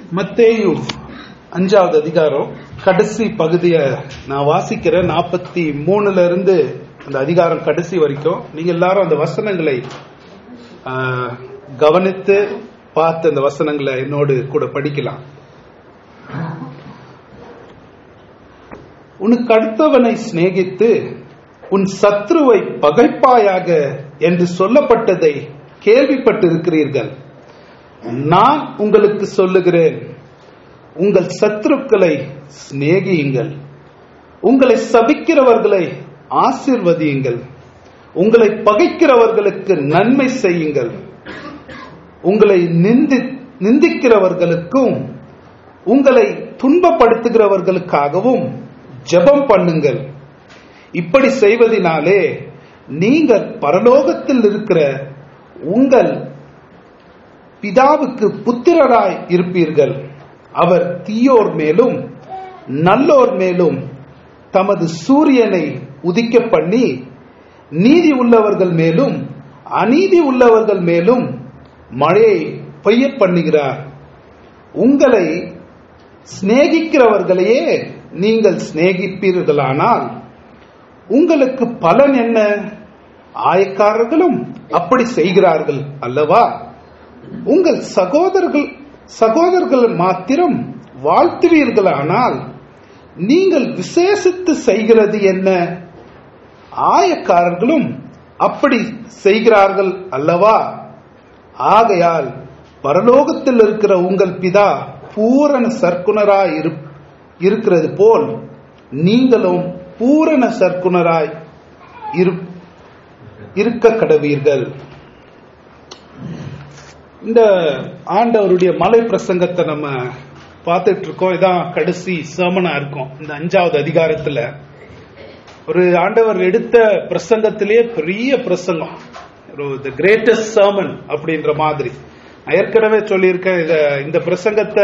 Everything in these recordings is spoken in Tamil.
மத்தேயு அஞ்சாவது அதிகாரம் கடைசி பகுதியை நான் வாசிக்கிறேன் நாற்பத்தி மூணுல இருந்து அந்த அதிகாரம் கடைசி வரைக்கும் நீங்க எல்லாரும் அந்த வசனங்களை ஆ, கவனித்து பார்த்து அந்த வசனங்களை என்னோடு கூட படிக்கலாம் உனக்கு அடுத்தவனை சிநேகித்து உன் சத்ருவை பகைப்பாயாக என்று சொல்லப்பட்டதை கேள்விப்பட்டிருக்கிறீர்கள் நான் உங்களுக்கு சொல்லுகிறேன் உங்கள் சத்துருக்களை சிநேகியுங்கள் உங்களை சபிக்கிறவர்களை ஆசிர்வதியுங்கள் உங்களை பகைக்கிறவர்களுக்கு நன்மை செய்யுங்கள் உங்களை நிந்தி நிந்திக்கிறவர்களுக்கும் உங்களை துன்பப்படுத்துகிறவர்களுக்காகவும் ஜெபம் பண்ணுங்கள் இப்படி செய்வதினாலே நீங்கள் பரலோகத்தில் இருக்கிற உங்கள் பிதாவுக்கு புத்திரராய் இருப்பீர்கள் அவர் தீயோர் மேலும் நல்லோர் மேலும் தமது சூரியனை உதிக்க பண்ணி நீதி உள்ளவர்கள் மேலும் அநீதி உள்ளவர்கள் மேலும் மழையை பெய்ய பண்ணுகிறார் உங்களை சிநேகிக்கிறவர்களையே நீங்கள் சிநேகிப்பீர்களானால் உங்களுக்கு பலன் என்ன ஆயக்காரர்களும் அப்படி செய்கிறார்கள் அல்லவா உங்கள் சகோதரர்கள் சகோதரர்கள் மாத்திரம் வாழ்த்துவீர்களானால் நீங்கள் விசேஷித்து செய்கிறது என்ன ஆயக்காரர்களும் அப்படி செய்கிறார்கள் அல்லவா ஆகையால் பரலோகத்தில் இருக்கிற உங்கள் பிதா பூரண சர்க்குணராய் இரு- இருக்கிறது போல் நீங்களும் பூரண சர்க்குணராய் இரு- இருக்க கடவீர்கள் இந்த ஆண்டவருடைய மலை பிரசங்கத்தை நம்ம பார்த்துட்டு இருக்கோம் இதான் கடைசி சேமனா இருக்கும் இந்த அஞ்சாவது அதிகாரத்துல ஒரு ஆண்டவர் எடுத்த பிரசங்கத்திலேயே பெரிய பிரசங்கம் ஒரு த கிரேட்டஸ்ட் சர்மன் அப்படின்ற மாதிரி நான் ஏற்கனவே சொல்லியிருக்கேன் இத இந்த பிரசங்கத்தை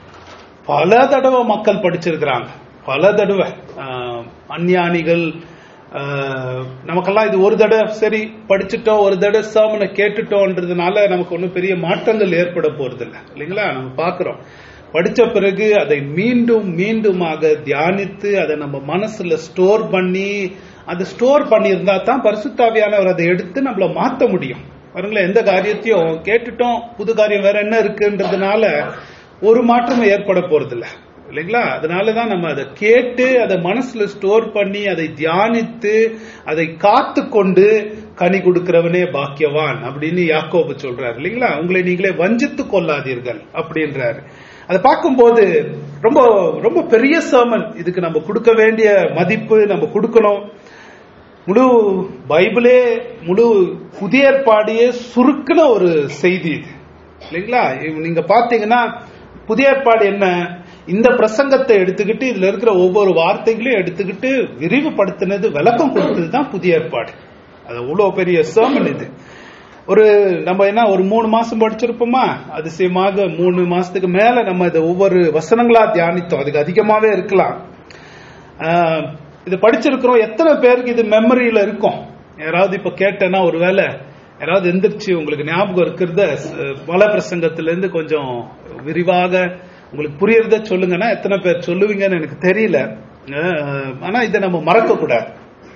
பல தடவை மக்கள் படிச்சிருக்கிறாங்க பல தடவை ஆஹ், அஞ்ஞானிகள் ஆஹ், நமக்கெல்லாம் இது ஒரு தடவை சரி படிச்சுட்டோம் ஒரு தடவை சர்மனை கேட்டுட்டோன்றதுனால நமக்கு ஒன்றும் பெரிய மாற்றங்கள் ஏற்பட போறதில்லை இல்லைங்களா நம்ம பார்க்கிறோம் படிச்ச பிறகு அதை மீண்டும் மீண்டுமாக தியானித்து அதை நம்ம மனசுல ஸ்டோர் பண்ணி அதை ஸ்டோர் பண்ணியிருந்தா தான் பரிசுத்தாவியானவர் அதை எடுத்து நம்மள மாத்த முடியும் பாருங்களேன் எந்த காரியத்தையும் கேட்டுட்டோம் புது காரியம் வேற என்ன இருக்குன்றதுனால ஒரு மாற்றமும் ஏற்பட போறதில்ல இல்லைங்களா அதனாலதான் நம்ம அதை கேட்டு அதை மனசுல ஸ்டோர் பண்ணி அதை தியானித்து அதை காத்து கொண்டு கனி கொடுக்கிறவனே பாக்கியவான் அப்படின்னு யாக்கோபு சொல்றாரு இல்லைங்களா உங்களை நீங்களே வஞ்சித்து கொள்ளாதீர்கள் அப்படின்றாரு அதை பார்க்கும்போது ரொம்ப ரொம்ப பெரிய சர்மன் இதுக்கு நம்ம கொடுக்க வேண்டிய மதிப்பு நம்ம கொடுக்கணும் முழு பைபிளே முழு புதிய ஏற்பாடையே சுருக்கின ஒரு செய்தி இது இல்லைங்களா இவ் நீங்க பாத்தீங்கன்னா புதிய ஏற்பாடு என்ன இந்த பிரசங்கத்தை எடுத்துக்கிட்டு இதுல இருக்கிற ஒவ்வொரு வார்த்தைகளையும் எடுத்துக்கிட்டு விரிவுபடுத்தினது விளக்கம் கொடுத்தது தான் புதிய ஏற்பாடு அது அவ்வளவு பெரிய sermon இது ஒரு நம்ம என்ன ஒரு மூணு மாசம் படிச்சிருப்போமா அதிசயமாக மூணு மாசத்துக்கு மேல நம்ம இதை ஒவ்வொரு வசனங்களா தியானித்தோம் அதுக்கு அதிகமாவே இருக்கலாம் ஆஹ், இது படிச்சிருக்கிறோம் எத்தனை பேருக்கு இது மெமரியில இருக்கும் யாராவது இப்ப கேட்டேன்னா ஒருவேளை யாராவது எந்திரிச்சு உங்களுக்கு ஞாபகம் இருக்கிறத அஹ், பல பிரசங்கத்துல இருந்து கொஞ்சம் விரிவாக உங்களுக்கு புரியறத சொல்லுங்கன்னா எத்தனை பேர் சொல்லுவீங்கன்னு எனக்கு தெரியல அஹ், ஆனா இதை நம்ம மறக்க கூடாது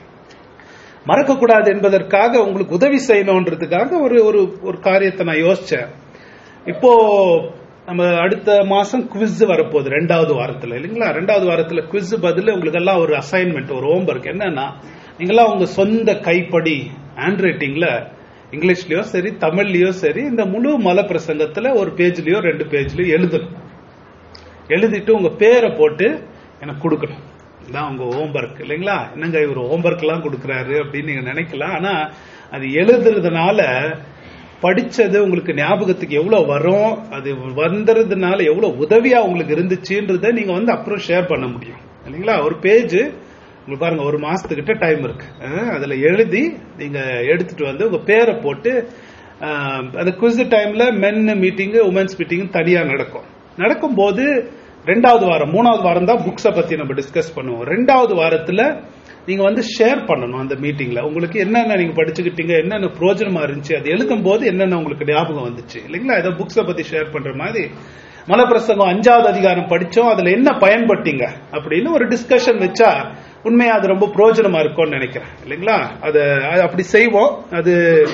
மறக்கக்கூடாது என்பதற்காக உங்களுக்கு உதவி செய்யணுன்றதுக்காக ஒரு ஒரு ஒரு காரியத்தை நான் யோசிச்சேன் இப்போ நம்ம அடுத்த மாசம் குவிஸ் வரப்போகுது ரெண்டாவது வாரத்துல இல்லைங்களா ரெண்டாவது வாரத்துல குவிஸ் பதில் உங்களுக்கு எல்லாம் ஒரு அசைன்மெண்ட் ஒரு ஹோம்ஒர்க் என்னன்னா நீங்களாம் உங்க சொந்த கைப்படி ஹேண்ட் ரைட்டிங்ல இங்கிலீஷ்லயோ சரி தமிழ்லயோ சரி இந்த முழு மலை பிரசங்கத்துல ஒரு பேஜ்லயோ ரெண்டு பேஜ்லயோ எழுதணும் எழுதிட்டு உங்க பேரை போட்டு எனக்கு கொடுக்கணும் இதான் உங்க ஹோம்ஒர்க் இல்லைங்களா என்னங்க இவர் ஹோம்ஒர்க் எல்லாம் கொடுக்கறாரு அப்படின்னு நீங்க நினைக்கலாம் ஆனா அது எழுதுறதுனால படிச்சது உங்களுக்கு ஞாபகத்துக்கு எவ்வளவு வரும் அது வந்துறதுனால எவ்வளவு உதவியா உங்களுக்கு இருந்துச்சுன்றத நீங்க வந்து அப்புறம் ஷேர் பண்ண முடியும் இல்லைங்களா ஒரு பேஜ் உங்களுக்கு பாருங்க ஒரு மாசத்துக்கிட்ட டைம் இருக்கு அஹ் அதுல எழுதி நீங்க எடுத்துட்டு வந்து உங்க பேரை போட்டு அஹ், அந்த குவிஸ் டைம்ல மென் மீட்டிங் உமன்ஸ் மீட்டிங் தனியா நடக்கும் நடக்கும்போது ரெண்டாவது வாரம் மூணாவது வாரம் தான் புக்ஸை பத்தி நம்ம டிஸ்கஸ் பண்ணுவோம் ரெண்டாவது வாரத்துல நீங்க வந்து ஷேர் பண்ணணும் அந்த மீட்டிங்ல உங்களுக்கு என்னென்ன நீங்க படிச்சுக்கிட்டீங்க என்னென்ன பிரோஜனமா இருந்துச்சு அது எழுதும் போது என்னென்ன உங்களுக்கு ஞாபகம் வந்துச்சு இல்லைங்களா ஏதோ புக்ஸை பத்தி ஷேர் பண்ற மாதிரி மலப்பிரசங்கம் அஞ்சாவது அதிகாரம் படிச்சோம் அதுல என்ன பயன்பட்டீங்க அப்படின்னு ஒரு டிஸ்கஷன் வச்சா உண்மையா அது ரொம்ப பிரயோஜனமா இருக்கும்னு நினைக்கிறேன் இல்லைங்களா அது அது அப்படி செய்வோம் அது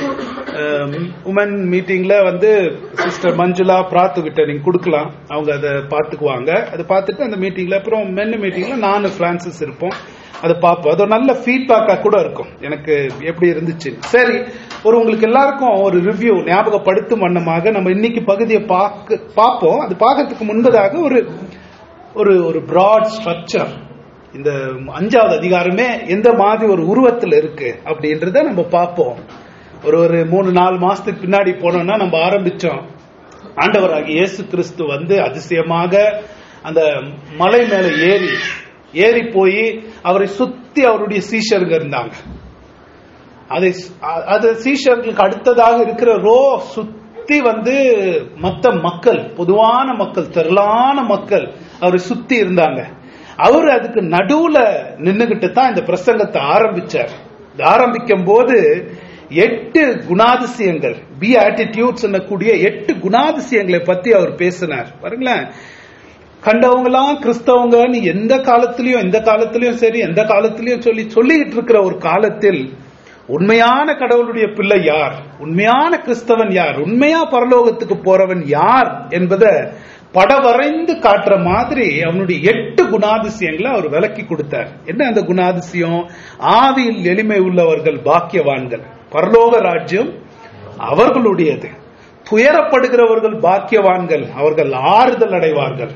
உமன் மீட்டிங்ல வந்து சிஸ்டர் மஞ்சுளா பிராத்து கிட்ட நீங்க கொடுக்கலாம் அவங்க அதை பார்த்துக்குவாங்க அதை பார்த்துட்டு அந்த மீட்டிங்ல அப்புறம் மென்னு மீட்டிங்ல நானும் பிரான்சிஸ் இருப்போம் அதை பார்ப்போம் அது ஒரு நல்ல ஃபீட்பேக்கா கூட இருக்கும் எனக்கு எப்படி இருந்துச்சு சரி ஒரு உங்களுக்கு எல்லாருக்கும் ஒரு ரிவ்யூ ஞாபகப்படுத்தும் வண்ணமாக நம்ம இன்னைக்கு பகுதியை பார்க்க பார்ப்போம் அது பார்க்கறதுக்கு முன்பதாக ஒரு ஒரு ஒரு பிராட் ஸ்ட்ரக்சர் இந்த அஞ்சாவது அதிகாரமே எந்த மாதிரி ஒரு உருவத்தில் இருக்கு அப்படின்றத நம்ம பார்ப்போம் ஒரு ஒரு மூணு நாலு மாசத்துக்கு பின்னாடி போனோம்னா நம்ம ஆரம்பிச்சோம் ஆண்டவராகிய இயேசு கிறிஸ்து வந்து அதிசயமாக அந்த மலை மேல ஏறி ஏறி போய் அவரை சுத்தி அவருடைய சீஷருங்க இருந்தாங்க அதை அது சீஷர்களுக்கு அடுத்ததாக இருக்கிற ரோ சுத்தி வந்து மத்த மக்கள் பொதுவான மக்கள் திரளான மக்கள் அவரை சுத்தி இருந்தாங்க அவர் அதுக்கு நடுவுல நின்னுகிட்டு தான் இந்த பிரசங்கத்தை ஆரம்பிச்சார் ஆரம்பிக்கும் போது எட்டு குணாதிசயங்கள் பி ஆட்டிடியூட்ஸ் கூடிய எட்டு குணாதிசயங்களை பத்தி அவர் பேசினார் பாருங்களேன் கண்டவங்களாம் கிறிஸ்தவங்க நீ எந்த காலத்திலயும் எந்த காலத்திலயும் சரி எந்த காலத்திலயும் சொல்லி சொல்லிட்டு இருக்கிற ஒரு காலத்தில் உண்மையான கடவுளுடைய பிள்ளை யார் உண்மையான கிறிஸ்தவன் யார் உண்மையா பரலோகத்துக்கு போறவன் யார் என்பதை படவரைந்து காட்டுற மாதிரி அவனுடைய எட்டு குணாதிசயங்களை அவர் விளக்கி கொடுத்தார் என்ன அந்த குணாதிசயம் ஆவியில் எளிமை உள்ளவர்கள் பாக்கியவான்கள் பரலோக ராஜ்யம் அவர்களுடையது துயரப்படுகிறவர்கள் பாக்கியவான்கள் அவர்கள் ஆறுதல் அடைவார்கள்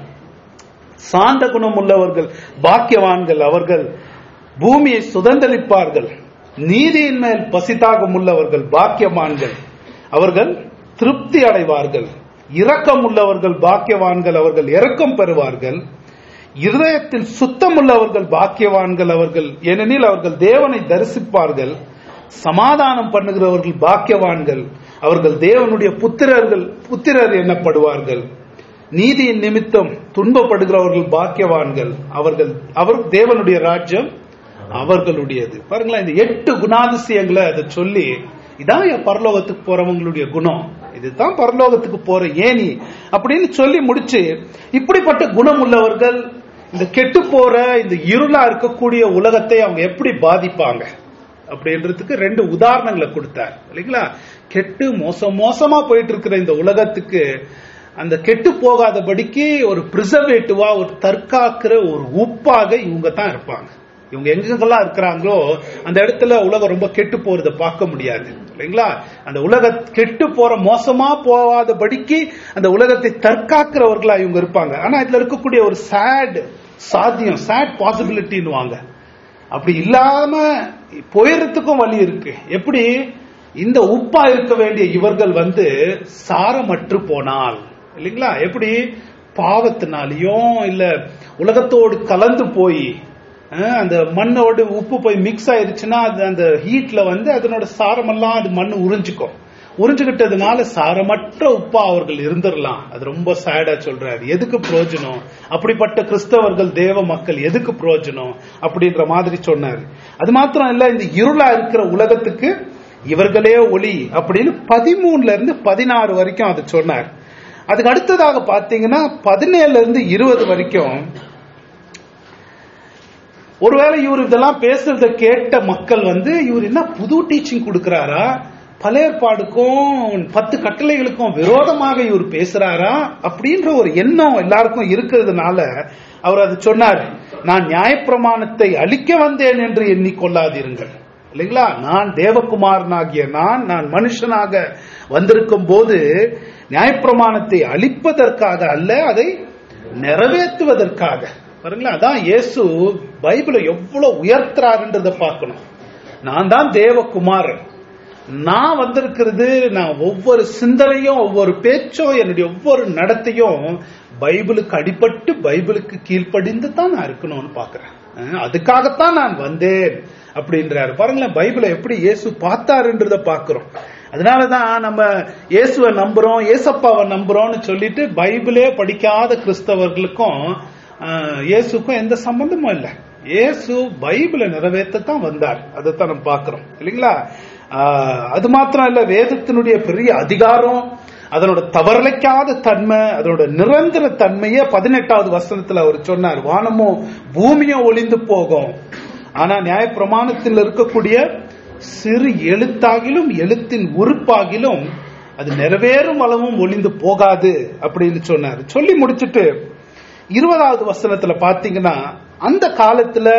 சாந்த குணம் உள்ளவர்கள் பாக்கியவான்கள் அவர்கள் பூமியை சுதந்திரிப்பார்கள் நீதியின் மேல் பசிதாகம் உள்ளவர்கள் பாக்கியவான்கள் அவர்கள் திருப்தி அடைவார்கள் இரக்கம் உள்ளவர்கள் பாக்கியவான்கள் அவர்கள் இரக்கம் பெறுவார்கள் இருதயத்தில் சுத்தம் உள்ளவர்கள் பாக்கியவான்கள் அவர்கள் ஏனெனில் அவர்கள் தேவனை தரிசிப்பார்கள் சமாதானம் பண்ணுகிறவர்கள் பாக்கியவான்கள் அவர்கள் தேவனுடைய புத்திரர்கள் புத்திரர் எண்ணப்படுவார்கள் நீதியின் நிமித்தம் துன்பப்படுகிறவர்கள் பாக்கியவான்கள் அவர்கள் அவர் தேவனுடைய ராஜ்யம் அவர்களுடையது பாருங்களேன் இந்த எட்டு குணாதிசயங்களை அதை சொல்லி இதான் என் பரலோகத்துக்கு போறவங்களுடைய குணம் இதுதான் பரலோகத்துக்கு போற ஏனி அப்படின்னு சொல்லி முடிச்சு இப்படிப்பட்ட குணம் உள்ளவர்கள் இந்த கெட்டு போற இந்த இருளா இருக்கக்கூடிய உலகத்தை அவங்க எப்படி பாதிப்பாங்க அப்படின்றதுக்கு ரெண்டு உதாரணங்களை கொடுத்தார் இல்லைங்களா கெட்டு மோசம் மோசமா போயிட்டு இருக்கிற இந்த உலகத்துக்கு அந்த கெட்டு போகாதபடிக்கு ஒரு பிரிசர்வேட்டிவா ஒரு தற்காக்கிற ஒரு உப்பாக இவங்க தான் இருப்பாங்க இவங்க எங்கெங்கெல்லாம் இருக்கிறாங்களோ அந்த இடத்துல உலகம் ரொம்ப கெட்டு போறத பார்க்க முடியாது இல்லைங்களா அந்த உலக கெட்டு போற மோசமா போகாதபடிக்கு அந்த உலகத்தை தற்காக்கிறவர்களா இவங்க இருப்பாங்க ஆனா இதுல இருக்கக்கூடிய ஒரு சேட் சாத்தியம் சேட் பாசிபிலிட்டின்னு வாங்க அப்படி இல்லாம போயிடுறதுக்கும் வழி இருக்கு எப்படி இந்த உப்பா இருக்க வேண்டிய இவர்கள் வந்து சாரமற்று போனால் இல்லைங்களா எப்படி பாவத்தினாலையும் இல்ல உலகத்தோடு கலந்து போய் அந்த மண்ணோடு உப்பு போய் மிக்ஸ் ஆயிருச்சுன்னா அது அந்த ஹீட்ல வந்து அதனோட சாரமெல்லாம் அது மண் உறிஞ்சுக்கும் உறிஞ்சுகிட்டதுனால சாரமற்ற உப்பா அவர்கள் இருந்துடலாம் அது ரொம்ப சேடா சொல்றாரு எதுக்கு பிரயோஜனம் அப்படிப்பட்ட கிறிஸ்தவர்கள் தேவ மக்கள் எதுக்கு பிரயோஜனம் அப்படின்ற மாதிரி சொன்னாரு அது மாத்திரம் இல்ல இந்த இருளா இருக்கிற உலகத்துக்கு இவர்களே ஒளி அப்படின்னு பதிமூணுல இருந்து பதினாறு வரைக்கும் அது சொன்னார் அதுக்கு அடுத்ததாக பாத்தீங்கன்னா பதினேழுல இருந்து இருபது வரைக்கும் ஒருவேளை இவர் இதெல்லாம் பேசுறத கேட்ட மக்கள் வந்து இவர் என்ன புது டீச்சிங் கொடுக்கிறாரா பழையற்பாடுக்கும் பத்து கட்டளைகளுக்கும் விரோதமாக இவர் பேசுறாரா அப்படின்ற ஒரு எண்ணம் எல்லாருக்கும் இருக்கிறதுனால அவர் அது சொன்னார் நான் நியாயப்பிரமாணத்தை அழிக்க வந்தேன் என்று எண்ணிக்கொள்ளாதீருங்கள் இல்லைங்களா நான் தேவகுமாரனாகிய நான் நான் மனுஷனாக வந்திருக்கும் போது நியாயப்பிரமாணத்தை அழிப்பதற்காக அல்ல அதை நிறைவேற்றுவதற்காக பாருங்களா அதான் இயேசு பைபிளை எவ்வளவு உயர்த்துறாருன்றத பார்க்கணும் நான் தான் தேவகுமாரன் நான் வந்திருக்கிறது நான் ஒவ்வொரு சிந்தனையும் ஒவ்வொரு பேச்சும் என்னுடைய ஒவ்வொரு நடத்தையும் பைபிளுக்கு அடிபட்டு பைபிளுக்கு கீழ்ப்படிந்து தான் நான் இருக்கணும்னு பாக்குறேன் அதுக்காகத்தான் நான் வந்தேன் அப்படின்றாரு பாருங்களேன் பைபிளை எப்படி இயேசு பார்த்தாருன்றத பாக்குறோம் அதனாலதான் நம்ம இயேசுவை நம்புறோம் ஏசப்பாவை நம்புறோம்னு சொல்லிட்டு பைபிளே படிக்காத கிறிஸ்தவர்களுக்கும் இயேசுக்கும் எந்த சம்பந்தமும் இல்லை இயேசு பைபிளை நிறைவேற்றத்தான் வந்தார் அதைத்தான் நம்ம பாக்குறோம் இல்லைங்களா அது மாத்திரம் இல்ல வேதத்தினுடைய பெரிய அதிகாரம் அதனோட தவறலைக்காத தன்மை அதனோட நிரந்தர தன்மையை பதினெட்டாவது வசனத்துல அவர் சொன்னார் வானமோ பூமியோ ஒளிந்து போகும் ஆனா நியாயப்பிரமாணத்தில் இருக்கக்கூடிய சிறு எழுத்தாகிலும் எழுத்தின் உறுப்பாகிலும் அது நிறைவேறும் அளவும் ஒளிந்து போகாது அப்படின்னு சொன்னார் சொல்லி முடிச்சிட்டு இருபதாவது வசனத்துல பாத்தீங்கன்னா அந்த காலத்துல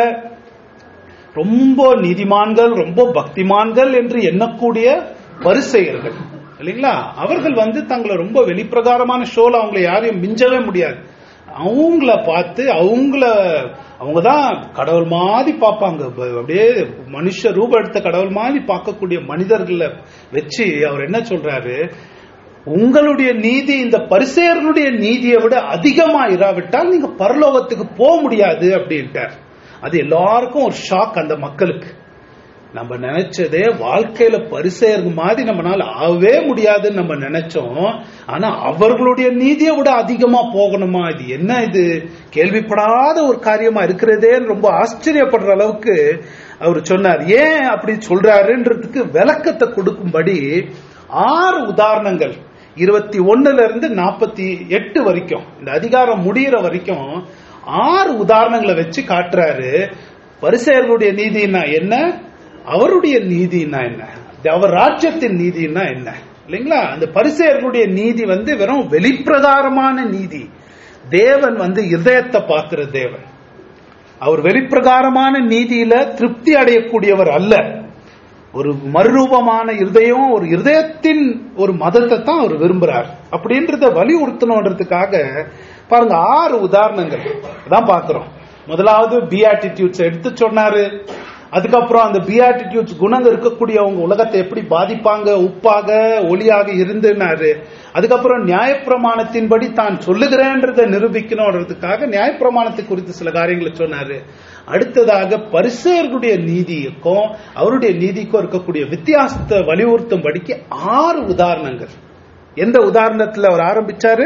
ரொம்ப நீதிமான்கள் ரொம்ப பக்திமான்கள் என்று எண்ணக்கூடிய பரிசெயர்கள் இல்லைங்களா அவர்கள் வந்து தங்களை ரொம்ப வெளிப்பிரகாரமான ஷோல அவங்களை யாரையும் மிஞ்சவே முடியாது அவங்கள பார்த்து அவங்கள அவங்க தான் கடவுள் மாதிரி பார்ப்பாங்க ப- அப்படியே மனுஷ ரூபம் எடுத்த கடவுள் மாதிரி பார்க்கக்கூடிய மனிதர்களை வச்சு அவர் என்ன சொல்றாரு உங்களுடைய நீதி இந்த பரிசேயர்களுடைய நீதியை விட அதிகமா இராவிட்டால் நீங்க பரலோகத்துக்கு போக முடியாது அப்படின்ட்டார் அது எல்லாருக்கும் ஒரு ஷாக் அந்த மக்களுக்கு நம்ம நினைச்சதே வாழ்க்கையில பரிசெயர்கள் மாதிரி நம்மளால ஆகவே முடியாதுன்னு நம்ம நினைச்சோம் ஆனா அவர்களுடைய நீதியை விட அதிகமா போகணுமா இது என்ன இது கேள்விப்படாத ஒரு காரியமா இருக்கிறதேன்னு ரொம்ப ஆச்சரியப்படுற அளவுக்கு அவர் சொன்னார் ஏன் அப்படி சொல்றாருன்றதுக்கு விளக்கத்தை கொடுக்கும்படி ஆறு உதாரணங்கள் இருபத்தி ஒண்ணுல இருந்து நாற்பத்தி எட்டு வரைக்கும் இந்த அதிகாரம் முடியிற வரைக்கும் ஆறு உதாரணங்களை வச்சு காட்டுறாரு பரிசெயர்களுடைய நீதினா என்ன அவருடைய நீதினா என்ன அவர் ராஜ்யத்தின் நீதினா என்ன இல்லைங்களா அந்த பரிசெயர்களுடைய நீதி வந்து வெறும் வெளிப்பிரகாரமான நீதி தேவன் வந்து இதயத்தை பார்க்கிற தேவன் அவர் வெளிப்பிரகாரமான நீதியில திருப்தி அடையக்கூடியவர் அல்ல ஒரு மறுரூபமான இருதயம் ஒரு இருதயத்தின் ஒரு மதத்தை தான் அவர் விரும்புறார் அப்படின்றத வலியுறுத்தணுன்றதுக்காக பாருங்க ஆறு உதாரணங்கள் தான் பாக்குறோம் முதலாவது பிஆட்டிடியூட்ஸ் எடுத்து சொன்னாரு அதுக்கப்புறம் அந்த பிஆட்டிடியூட்ஸ் குணங்கள் இருக்கக்கூடியவங்க உலகத்தை எப்படி பாதிப்பாங்க உப்பாக ஒளியாக இருந்துனாரு அதுக்கப்புறம் நியாயப்பிரமாணத்தின்படி தான் சொல்லுகிறேன்றதை நிரூபிக்கணும்ன்றதுக்காக நியாயப்பிரமாணத்தை குறித்து சில காரியங்களை சொன்னாரு அடுத்ததாக பரிசேர்களுடைய நீதிக்கும் அவருடைய நீதிக்கும் இருக்கக்கூடிய வித்தியாசத்தை வலியுறுத்தும்படிக்கு ஆறு உதாரணங்கள் எந்த உதாரணத்துல அவர் ஆரம்பிச்சாரு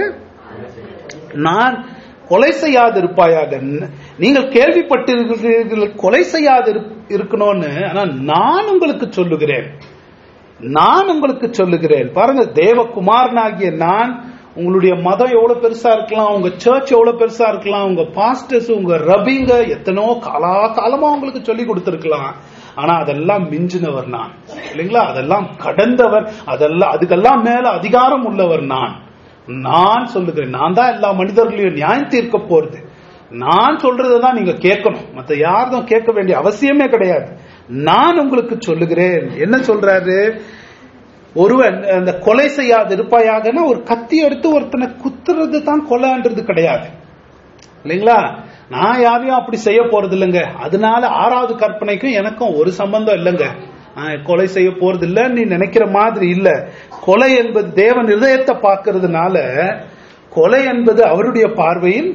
நான் கொலை செய்யாது இருப்பாயாக நீங்கள் கேள்விப்பட்டிருக்கிறீர்கள் கொலை செய்யாது இருப்- இருக்கணும்னு ஆனா நான் உங்களுக்கு சொல்லுகிறேன் நான் உங்களுக்கு சொல்லுகிறேன் பாருங்க தேவகுமாரனாகிய நான் உங்களுடைய மதம் எவ்வளவு பெருசா இருக்கலாம் உங்க சர்ச் எவ்வளவு பெருசா இருக்கலாம் உங்க பாஸ்டர்ஸ் உங்க ரபிங்க எத்தனோ காலா காலமா உங்களுக்கு சொல்லி கொடுத்திருக்கலாம் ஆனா அதெல்லாம் மிஞ்சினவர் நான் இல்லைங்களா அதெல்லாம் கடந்தவர் அதெல்லாம் அதுக்கெல்லாம் மேல அதிகாரம் உள்ளவர் நான் நான் சொல்லுகிறேன் நான் தான் எல்லா மனிதர்களையும் நியாயம் தீர்க்க போறது நான் சொல்றதை தான் நீங்க கேட்கணும் மத்த யாரும் கேட்க வேண்டிய அவசியமே கிடையாது நான் உங்களுக்கு சொல்லுகிறேன் என்ன சொல்றாரு ஒருவன் அந்த கொலை செய்யாது இருப்பாயாகனா ஒரு கத்தி எடுத்து ஒருத்தனை குத்துறது தான் கொலைன்றது கிடையாது இல்லைங்களா நான் யாரையும் அப்படி செய்ய போறது இல்லைங்க அதனால ஆறாவது கற்பனைக்கும் எனக்கும் ஒரு சம்பந்தம் இல்லைங்க நான் கொலை செய்ய போறது இல்ல நீ நினைக்கிற மாதிரி இல்ல கொலை என்பது தேவன் இதயத்தை பார்க்கறதுனால கொலை என்பது அவருடைய பார்வையில்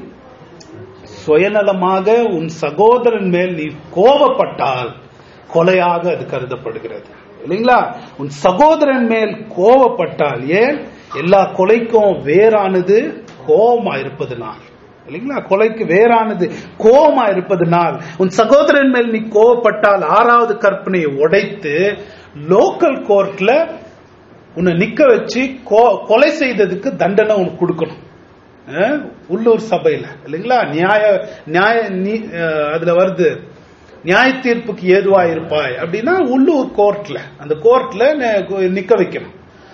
சுயநலமாக உன் சகோதரன் மேல் நீ கோபப்பட்டால் கொலையாக அது கருதப்படுகிறது இல்லைங்களா உன் சகோதரன் மேல் கோபப்பட்டால் ஏன் எல்லா கொலைக்கும் வேறானது கோபமா இருப்பதுனால் இல்லைங்களா கொலைக்கு வேறானது கோபமா இருப்பதனால் உன் சகோதரன் மேல் நீ கோபப்பட்டால் ஆறாவது கற்பனையை உடைத்து லோக்கல் கோர்ட்ல உன்னை நிக்க வச்சு கொ- கொலை செய்ததுக்கு தண்டனை உனக்கு கொடுக்கணும் அஹ், உள்ளூர் சபையில இல்லைங்களா நியாய நியாய நீ- அஹ், அதுல வருது நியாய தீர்ப்புக்கு ஏதுவா இருப்பாய் அப்படின்னா உள்ளூர் கோர்ட்ல அந்த கோர்ட்ல ந- நிக்க வைக்கணும்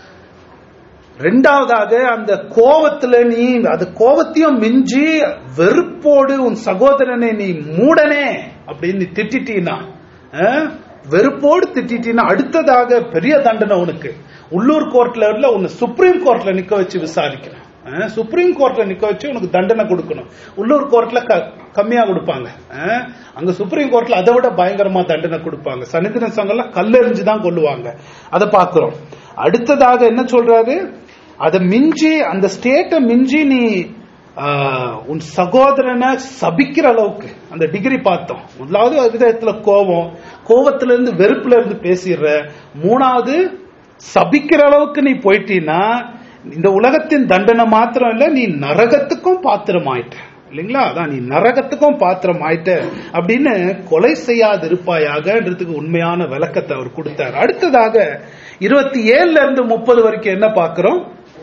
ரெண்டாவதாக அந்த கோபத்துல நீ அது கோபத்தையும் மிஞ்சி வெறுப்போடு உன் சகோதரனை நீ மூடனே அப்படின்னு நீ திட்டிட்டீன்னா அஹ், வெறுப்போடு திட்டிட்டீன்னா அடுத்ததாக பெரிய தண்டனை உனக்கு உள்ளூர் கோர்ட்ல இல்ல உன்னை சுப்ரீம் கோர்ட்ல நிக்க வச்சு விசாரிக்கணும் அஹ், சுப்ரீம் கோர்ட்ல நிக்க வச்சு உனக்கு தண்டனை கொடுக்கணும் உள்ளூர் கோர்ட்ல க- கம்மியா கொடுப்பாங்க அஹ், அங்க சுப்ரீம் கோர்ட்ல அதை விட பயங்கரமா தண்டனை கொடுப்பாங்க சனிதின சங்கம்லாம் கல்லெறிஞ்சு தான் கொள்ளுவாங்க அதை பாக்குறோம் அடுத்ததாக என்ன சொல்றாரு அதை மிஞ்சி அந்த ஸ்டேட்டை மிஞ்சி நீ ஆஹ், உன் சகோதரனை சபிக்கிற அளவுக்கு அந்த டிகிரி பார்த்தோம் முதலாவது விதத்துல கோபம் கோபத்துல இருந்து வெறுப்புல இருந்து பேசிடுற மூணாவது சபிக்கிற அளவுக்கு நீ போயிட்டீன்னா இந்த உலகத்தின் தண்டனை மாத்திரம் இல்ல நீ நரகத்துக்கும் பாத்திரமாயிட்ட இல்லைங்களா அதான் நீ நரகத்துக்கும் பாத்திரம் ஆயிட்ட அப்படின்னு கொலை செய்யாது இருப்பாயாகன்றதுக்கு உண்மையான விளக்கத்தை அவர் கொடுத்தார் அடுத்ததாக இருபத்தி ஏழுல இருந்து முப்பது வரைக்கும் என்ன பார்க்கிறோம்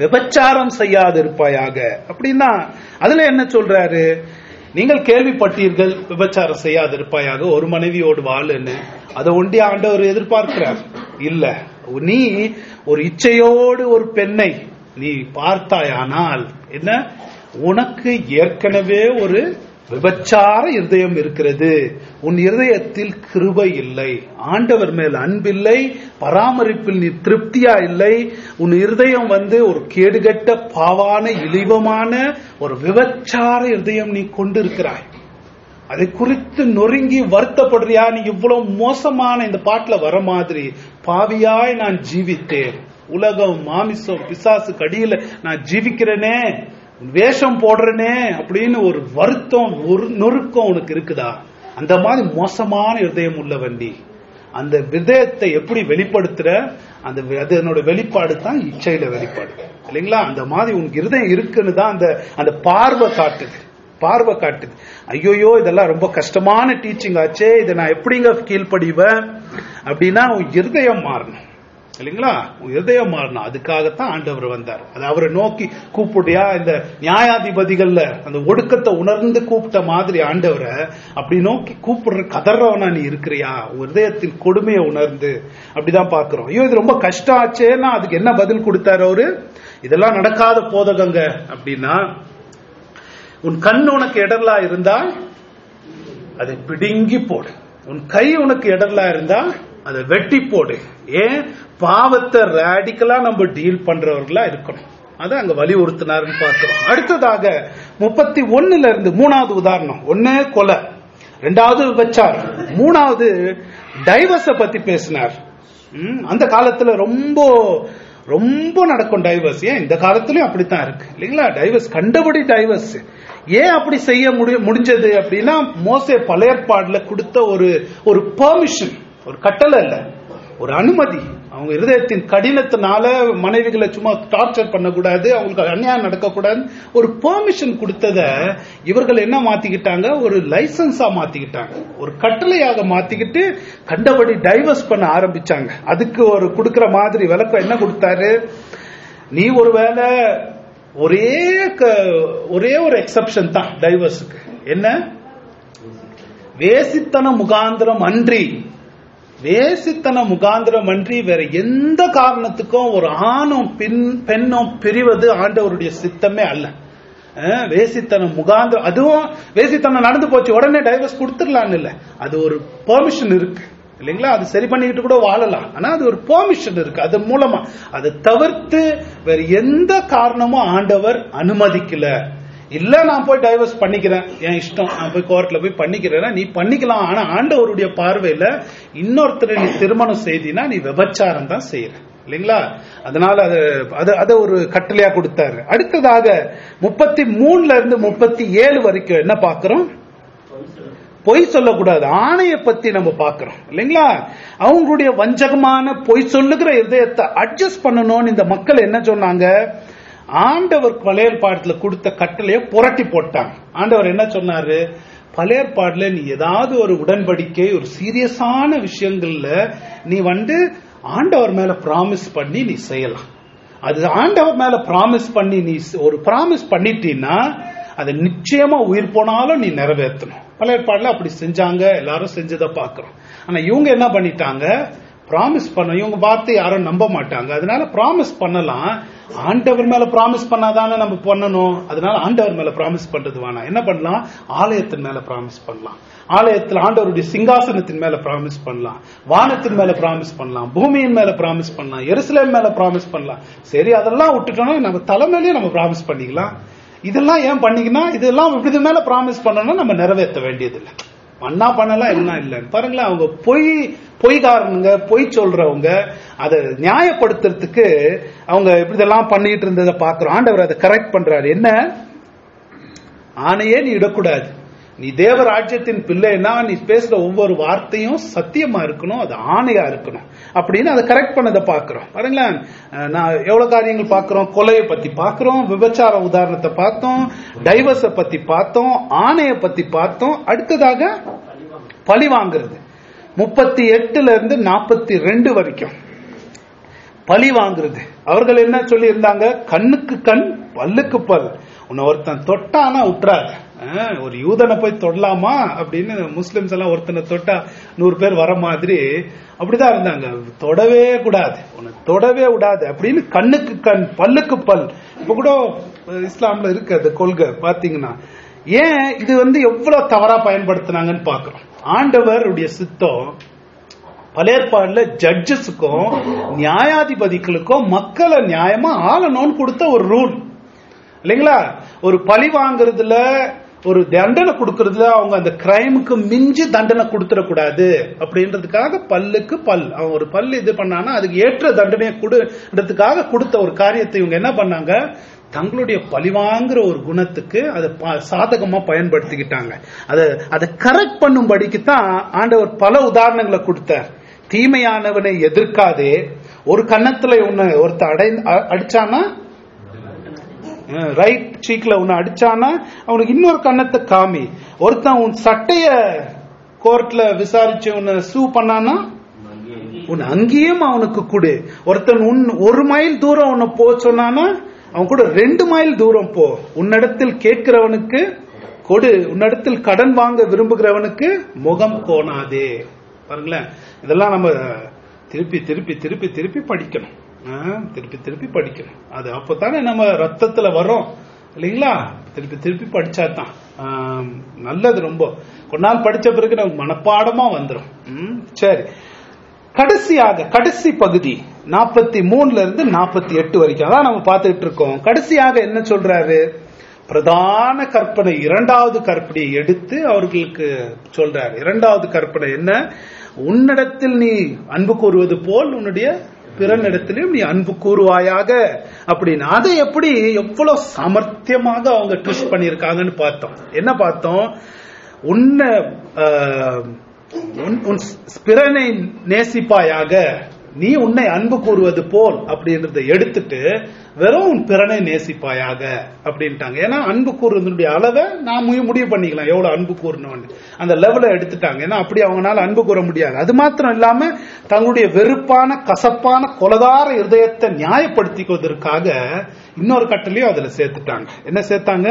விபச்சாரம் செய்யாதிருப்பாயாக அப்படின்னா அதுல என்ன சொல்றாரு நீங்கள் கேள்விப்பட்டீர்கள் விபச்சாரம் செய்யாதிருப்பாயாக ஒரு மனைவியோடு வாழுன்னு அதை ஒண்டி ஆண்டவர் எதிர்பார்க்கிறார் இல்ல நீ ஒரு இச்சையோடு ஒரு பெண்ணை நீ பார்த்தாயானால் என்ன உனக்கு ஏற்கனவே ஒரு விபச்சார இருதயம் இருக்கிறது உன் இருதயத்தில் கிருபை இல்லை ஆண்டவர் மேல் அன்பில்லை பராமரிப்பில் நீ திருப்தியா இல்லை உன் இருதயம் வந்து ஒரு கேடுகட்ட பாவான இழிவமான ஒரு விபச்சார இருதயம் நீ கொண்டிருக்கிறாய் அதை குறித்து நொறுங்கி வருத்தப்படுறியா நீ இவ்வளவு மோசமான இந்த பாட்டுல வர மாதிரி பாவியாய் நான் ஜீவித்தேன் உலகம் மாமிசம் பிசாசு கடியில நான் ஜீவிக்கிறேனே வேஷம் போடுறேனே அப்படின்னு ஒரு வருத்தம் ஒரு நொறுக்கம் உனக்கு இருக்குதா அந்த மாதிரி மோசமான இருதயம் உள்ளவன் நீ அந்த விதயத்தை எப்படி வெளிப்படுத்துற அந்த வி- அதனோட வெளிப்பாடு தான் இச்சையில வெளிப்பாடு இல்லைங்களா அந்த மாதிரி உனக்கு இருதயம் இருக்குன்னு தான் அந்த அந்த பார்வை காட்டுது பார்வை காட்டுது ஐயோயோ இதெல்லாம் ரொம்ப கஷ்டமான டீச்சிங் ஆச்சே இதை நான் எப்படிங்க கீழ்ப்படிவேன் அப்படின்னா உன் இருதயம் மாறணும் இல்லைங்களா உன் இருதயம் மாறணும் அதுக்காகத்தான் ஆண்டவர் வந்தார் அது அவரை நோக்கி கூப்பிடுறியா இந்த நியாயாதிபதிகள்ல அந்த ஒடுக்கத்தை உணர்ந்து கூப்பிட்ட மாதிரி ஆண்டவரை அப்படி நோக்கி கூப்பிடுற கதறவனா நீ இருக்கிறியா உன் இருதயத்தின் கொடுமையை உணர்ந்து அப்படிதான் பாக்குறோம் ஐயோ இது ரொம்ப கஷ்டம் ஆச்சேன்னா அதுக்கு என்ன பதில் கொடுத்தாரு அவரு இதெல்லாம் நடக்காத போதகங்க அப்படின்னா உன் கண் உனக்கு இடர்லா இருந்தா அதை பிடுங்கி போடு உன் கை உனக்கு இடர்லா இருந்தா அதை வெட்டி போடு ஏன் பாவத்தை ரேடிக்கலா நம்ம டீல் பண்றவர்களா இருக்கணும் அதை அங்க வலியுறுத்தினாருன்னு பார்க்கிறோம் அடுத்ததாக முப்பத்தி ஒண்ணுல இருந்து மூணாவது உதாரணம் ஒண்ணு கொலை ரெண்டாவது விபச்சாரம் மூணாவது டைவர்ஸ பத்தி பேசினார் ம், அந்த காலத்துல ரொம்ப ரொம்ப நடக்கும் டைவர்ஸ் ஏன் இந்த காலத்துலயும் அப்படித்தான் இருக்கு இல்லைங்களா டைவர்ஸ் கண்டபடி டைவர்ஸ் ஏன் அப்படி செய்ய முடி முடிஞ்சது அப்படின்னா மோசே பழைய ஏற்பாடுல கொடுத்த ஒரு ஒரு பெர்மிஷன் ஒரு கட்டளை இல்ல ஒரு அனுமதி அவங்க இருதயத்தின் கடினத்தினால மனைவிகளை சும்மா டார்ச்சர் பண்ணக்கூடாது அவங்களுக்கு அநியாயம் நடக்கக்கூடாது ஒரு பெர்மிஷன் கொடுத்தத இவர்கள் என்ன மாத்திக்கிட்டாங்க ஒரு லைசன்ஸா மாத்திக்கிட்டாங்க ஒரு கட்டளையாக மாத்திக்கிட்டு கண்டபடி டைவர்ஸ் பண்ண ஆரம்பிச்சாங்க அதுக்கு ஒரு கொடுக்கிற மாதிரி விளக்கம் என்ன கொடுத்தாரு நீ ஒருவேளை ஒரே க- ஒரே ஒரு எக்ஸப்ஷன் தான் டைவர்ஸுக்கு என்ன வேசித்தன முகாந்திரம் அன்றி வேசித்தன முகாந்திரம் அன்றி வேற எந்த காரணத்துக்கும் ஒரு ஆணும் பெண் பெண்ணும் பிரிவது ஆண்டவருடைய சித்தமே அல்ல அஹ், வேசித்தனம் முகாந்திரம் அதுவும் வேசித்தனம் நடந்து போச்சு உடனே டைவர்ஸ் கொடுத்துடலான்னு இல்ல அது ஒரு பெர்மிஷன் இருக்கு இல்லைங்களா அது சரி பண்ணிக்கிட்டு கூட வாழலாம் ஆனா அது ஒரு பெர்மிஷன் இருக்கு அது மூலமா அதை தவிர்த்து வேற எந்த காரணமும் ஆண்டவர் அனுமதிக்கல இல்ல நான் போய் டைவர்ஸ் பண்ணிக்கிறேன் என் இஷ்டம் நான் போய் கோர்ட்ல போய் பண்ணிக்கிறேன்னா நீ பண்ணிக்கலாம் ஆனா ஆண்டவருடைய பார்வையில இன்னொருத்தரை நீ திருமணம் செய்தினா நீ விபச்சாரம் தான் செய்யற இல்லைங்களா அதனால அது அது அதை ஒரு கட்டளையா கொடுத்தாரு அடுத்ததாக முப்பத்தி மூணுல இருந்து முப்பத்தி ஏழு வரைக்கும் என்ன பாக்குறோம் பொய் சொல்லக்கூடாது ஆணைய பத்தி நம்ம பாக்குறோம் இல்லைங்களா அவங்களுடைய வஞ்சகமான பொய் சொல்லுகிற இதயத்தை அட்ஜஸ்ட் பண்ணணும்னு இந்த மக்கள் என்ன சொன்னாங்க ஆண்டவர் பழையற்பாட்டுல கொடுத்த கட்டளைய புரட்டி போட்டாங்க ஆண்டவர் என்ன சொன்னாரு பழையற்பாடுல நீ ஏதாவது ஒரு உடன்படிக்கை ஒரு சீரியஸான விஷயங்கள்ல நீ வந்து ஆண்டவர் மேல பிராமிஸ் பண்ணி நீ செய்யலாம் அது ஆண்டவர் மேல பிராமிஸ் பண்ணி நீ ஸ்- ஒரு பிராமிஸ் பண்ணிட்டீன்னா அதை நிச்சயமா உயிர் போனாலும் நீ நிறைவேற்றணும் பல ஏற்பாடுல அப்படி செஞ்சாங்க எல்லாரும் செஞ்சதை பாக்குறோம் ஆனா இவங்க என்ன பண்ணிட்டாங்க பிராமிஸ் பண்ண இவங்க வார்த்தை யாரும் நம்ப மாட்டாங்க அதனால பிராமிஸ் பண்ணலாம் ஆண்டவர் மேல பிராமிஸ் பண்ணாதானே நம்ம பண்ணணும் அதனால ஆண்டவர் மேல பிராமிஸ் பண்றது வேணாம் என்ன பண்ணலாம் ஆலயத்தின் மேல பிராமிஸ் பண்ணலாம் ஆலயத்தில் ஆண்டவருடைய சிங்காசனத்தின் மேல பிராமிஸ் பண்ணலாம் வானத்தின் மேல பிராமிஸ் பண்ணலாம் பூமியின் மேல பிராமிஸ் பண்ணலாம் எருசலேம் மேல பிராமிஸ் பண்ணலாம் சரி அதெல்லாம் விட்டுட்டோம்னா நம்ம தலைமையிலேயே நம்ம பிராமிஸ் பண்ணிக்கலாம் இதெல்லாம் ஏன் பண்ணீங்கன்னா இதெல்லாம் இப்படி இது மேல பிராமிஸ் பண்ணணும்னா நம்ம நிறைவேற்ற வேண்டியதில்லை பண்ணா பண்ணலாம் எல்லாம் இல்லை பாருங்களேன் அவங்க பொய் பொய்காரனுங்க பொய் சொல்றவங்க அதை நியாயப்படுத்துறதுக்கு அவங்க இப்படி இதெல்லாம் பண்ணிட்டு இருந்ததை பாக்குறோம் ஆண்டவர் அதை கரெக்ட் பண்றாரு என்ன ஆணையே நீ இடக்கூடாது நீ தேவ ராஜ்யத்தின் பிள்ளைன்னா நீ பேசுற ஒவ்வொரு வார்த்தையும் சத்தியமா இருக்கணும் அது ஆணையா இருக்கணும் அப்படின்னு அதை கரெக்ட் பண்ணதை பாக்குறோம் பாருங்களேன் அஹ் நான் எவ்வளவு காரியங்கள் பாக்குறோம் கொலையை பத்தி பாக்குறோம் விபச்சார உதாரணத்தை பார்த்தோம் டைவர்ஸ பத்தி பார்த்தோம் ஆணைய பத்தி பார்த்தோம் அடுத்ததாக பழி வாங்குறது முப்பத்தி எட்டுல இருந்து நாற்பத்தி ரெண்டு வரைக்கும் பழி வாங்குறது அவர்கள் என்ன சொல்லி இருந்தாங்க கண்ணுக்கு கண் பல்லுக்கு பல் உன்னை ஒருத்தன் தொட்டானா விட்டுறாத ஆஹ், ஒரு யூதனை போய் தொடலாமா அப்படின்னு முஸ்லிம்ஸ் எல்லாம் ஒருத்தனை தொட்டா நூறு பேர் வர மாதிரி அப்படிதான் இருந்தாங்க தொடவே கூடாது உன்னை தொடவே விடாது அப்படின்னு கண்ணுக்கு கண் பல்லுக்கு பல் இப்ப கூட அஹ், இஸ்லாம்ல இருக்கு அந்த கொள்கை பாத்தீங்கன்னா ஏன் இது வந்து எவ்வளவு தவறா பயன்படுத்தினாங்கன்னு பாக்குறோம் ஆண்டவருடைய சித்தம் பழையற்பாடுல ஜட்ஜஸுக்கும் நியாயாதிபதிகளுக்கும் மக்களை நியாயமா ஆளணும்னு கொடுத்த ஒரு ரூல் இல்லைங்களா ஒரு பழி வாங்குறதுல ஒரு தண்டனை கொடுக்கறதுல அவங்க அந்த கிரைமுக்கு மிஞ்சி தண்டனை கொடுத்துடக்கூடாது அப்படின்றதுக்காக பல்லுக்கு பல் அவன் ஒரு பல் இது பண்ணானா அதுக்கு ஏற்ற தண்டனையை கொடுன்றதுக்காக கொடுத்த ஒரு காரியத்தை இவங்க என்ன பண்ணாங்க தங்களுடைய பழிவாங்குற ஒரு குணத்துக்கு அதை ப- சாதகமா பயன்படுத்திக்கிட்டாங்க அதை அதை கரெக்ட் பண்ணும்படிக்கு தான் ஆண்டவர் பல உதாரணங்களை கொடுத்தார் தீமையானவனை எதிர்க்காதே ஒரு கன்னத்துல உன்னை ஒருத்த அடை அ- அடிச்சானா ரைட் சீக்ல உன்னை அடிச்சானா அவனுக்கு இன்னொரு கன்னத்தை காமி ஒருத்தன் உன் சட்டைய கோர்ட்ல விசாரிச்சு உன்னை சூ பண்ணானா உன் அங்கேயும் அவனுக்கு கொடு ஒருத்தன் உன் ஒரு மைல் தூரம் உன்னை போ சொன்னானா அவன் கூட ரெண்டு மைல் தூரம் போ உன்னிடத்தில் கேட்கிறவனுக்கு கொடு உன்னிடத்தில் கடன் வாங்க விரும்புகிறவனுக்கு முகம் கோணாதே பாருங்களேன் இதெல்லாம் நம்ம திருப்பி திருப்பி திருப்பி திருப்பி படிக்கணும் ஆ, திருப்பி திருப்பி படிக்கணும் அது அப்பதானே நம்ம ரத்தத்துல வரோம் இல்லைங்களா திருப்பி திருப்பி படிச்சாதான் ஆம், நல்லது ரொம்ப கொஞ்ச நாள் படிச்ச பிறகு நமக்கு மனப்பாடமா வந்துடும் ம், சரி கடைசியாக கடைசி பகுதி நாற்பத்தி மூணுல இருந்து நாற்பத்தி எட்டு வரைக்கும் அதான் நம்ம பார்த்துட்டு இருக்கோம் கடைசியாக என்ன சொல்றாரு பிரதான கற்பனை இரண்டாவது கற்பனையை எடுத்து அவர்களுக்கு சொல்றாரு இரண்டாவது கற்பனை என்ன உன்னிடத்தில் நீ அன்பு கூறுவது போல் உன்னுடைய பிறனிடத்திலும் நீ அன்பு கூறுவாயாக அப்படின்னு அதை எப்படி எவ்வளவு சாமர்த்தியமாக அவங்க ட்விஸ்ட் பண்ணியிருக்காங்கன்னு பார்த்தோம் என்ன பார்த்தோம் உன்னை ஆஹ், உன்- உன் பிறனை நேசிப்பாயாக நீ உன்னை அன்பு கூறுவது போல் அப்படின்றத எடுத்துட்டு வெறும் உன் பிறனை நேசிப்பாயாக அப்படின்ட்டாங்க ஏன்னா அன்பு கூறுவதனுடைய அளவை நான் மு- முடிவு பண்ணிக்கலாம் எவ்வளவு அன்பு கூறணும்னு அந்த லெவலை எடுத்துட்டாங்க ஏன்னா அப்படி அவங்களால அன்பு கூற முடியாது அது மாத்திரம் இல்லாம தங்களுடைய வெறுப்பான கசப்பான கொலதார இருதயத்தை நியாயப்படுத்திக்குவதற்காக இன்னொரு கட்டளையும் அதுல சேர்த்துட்டாங்க என்ன சேர்த்தாங்க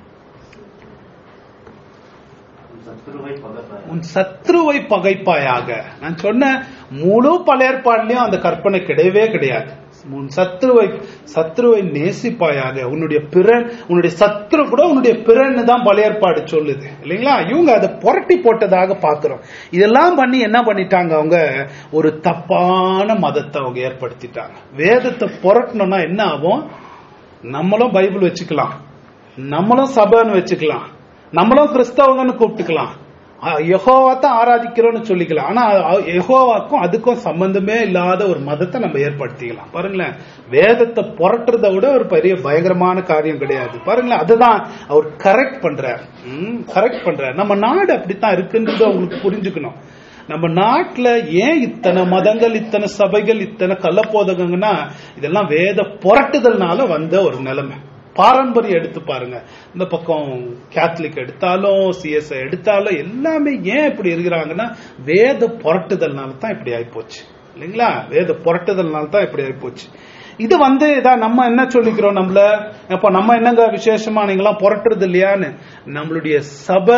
சத்துருவை பகப்பாய் உன் சத்ருவை பகைப்பாயாக நான் சொன்ன முழு பழையற்பாடுலயும் அந்த கற்பனை கிடையவே கிடையாது உன் சத்ருவை சத்ருவை நேசிப்பாயாக உன்னுடைய பிறன் உன்னுடைய சத்ரு கூட உன்னுடைய பிறன்னு தான் பழையற்பாடு சொல்லுது இல்லைங்களா இவங்க அதை புரட்டி போட்டதாக பாக்குறோம் இதெல்லாம் பண்ணி என்ன பண்ணிட்டாங்க அவங்க ஒரு தப்பான மதத்தை அவங்க ஏற்படுத்திட்டாங்க வேதத்தை புரட்டணும்னா என்ன ஆகும் நம்மளும் பைபிள் வச்சுக்கலாம் நம்மளும் சபைன்னு வச்சுக்கலாம் நம்மளும் கிறிஸ்தவங்கன்னு கூப்பிட்டுக்கலாம் அஹ் யெகோவா தான் ஆராதிக்கிறோம்னு சொல்லிக்கலாம் ஆனா அ- யெகோவாக்கும் அதுக்கும் சம்பந்தமே இல்லாத ஒரு மதத்தை நம்ம ஏற்படுத்திக்கலாம் பாருங்களேன் வேதத்தை புரட்டுறதை விட ஒரு பெரிய பயங்கரமான காரியம் கிடையாது பாருங்களேன் அதுதான் அவர் கரெக்ட் பண்றார் கரெக்ட் பண்றார் நம்ம நாடு அப்படித்தான் இருக்குன்றது அவங்களுக்கு புரிஞ்சுக்கணும் நம்ம நாட்டுல ஏன் இத்தனை மதங்கள் இத்தனை சபைகள் இத்தனை கள்ளப்போதகங்கன்னா இதெல்லாம் வேத புரட்டுதல்னால வந்த ஒரு நிலைமை பாரம்பரியம் எடுத்து பாருங்க இந்த பக்கம் கேத்தலிக் எடுத்தாலும் சிஎஸ்ஐ எடுத்தாலும் எல்லாமே ஏன் இப்படி இருக்கிறாங்கன்னா வேத புரட்டுதல்னால தான் இப்படி ஆயிப்போச்சு இல்லைங்களா வேத புரட்டுதல்னால தான் இப்படி ஆயிப்போச்சு இது வந்து இதான் நம்ம என்ன சொல்லிக்கிறோம் நம்மள அப்ப நம்ம என்னங்க விசேஷமா நீங்களாம் புரட்டுறது இல்லையான்னு நம்மளுடைய சபை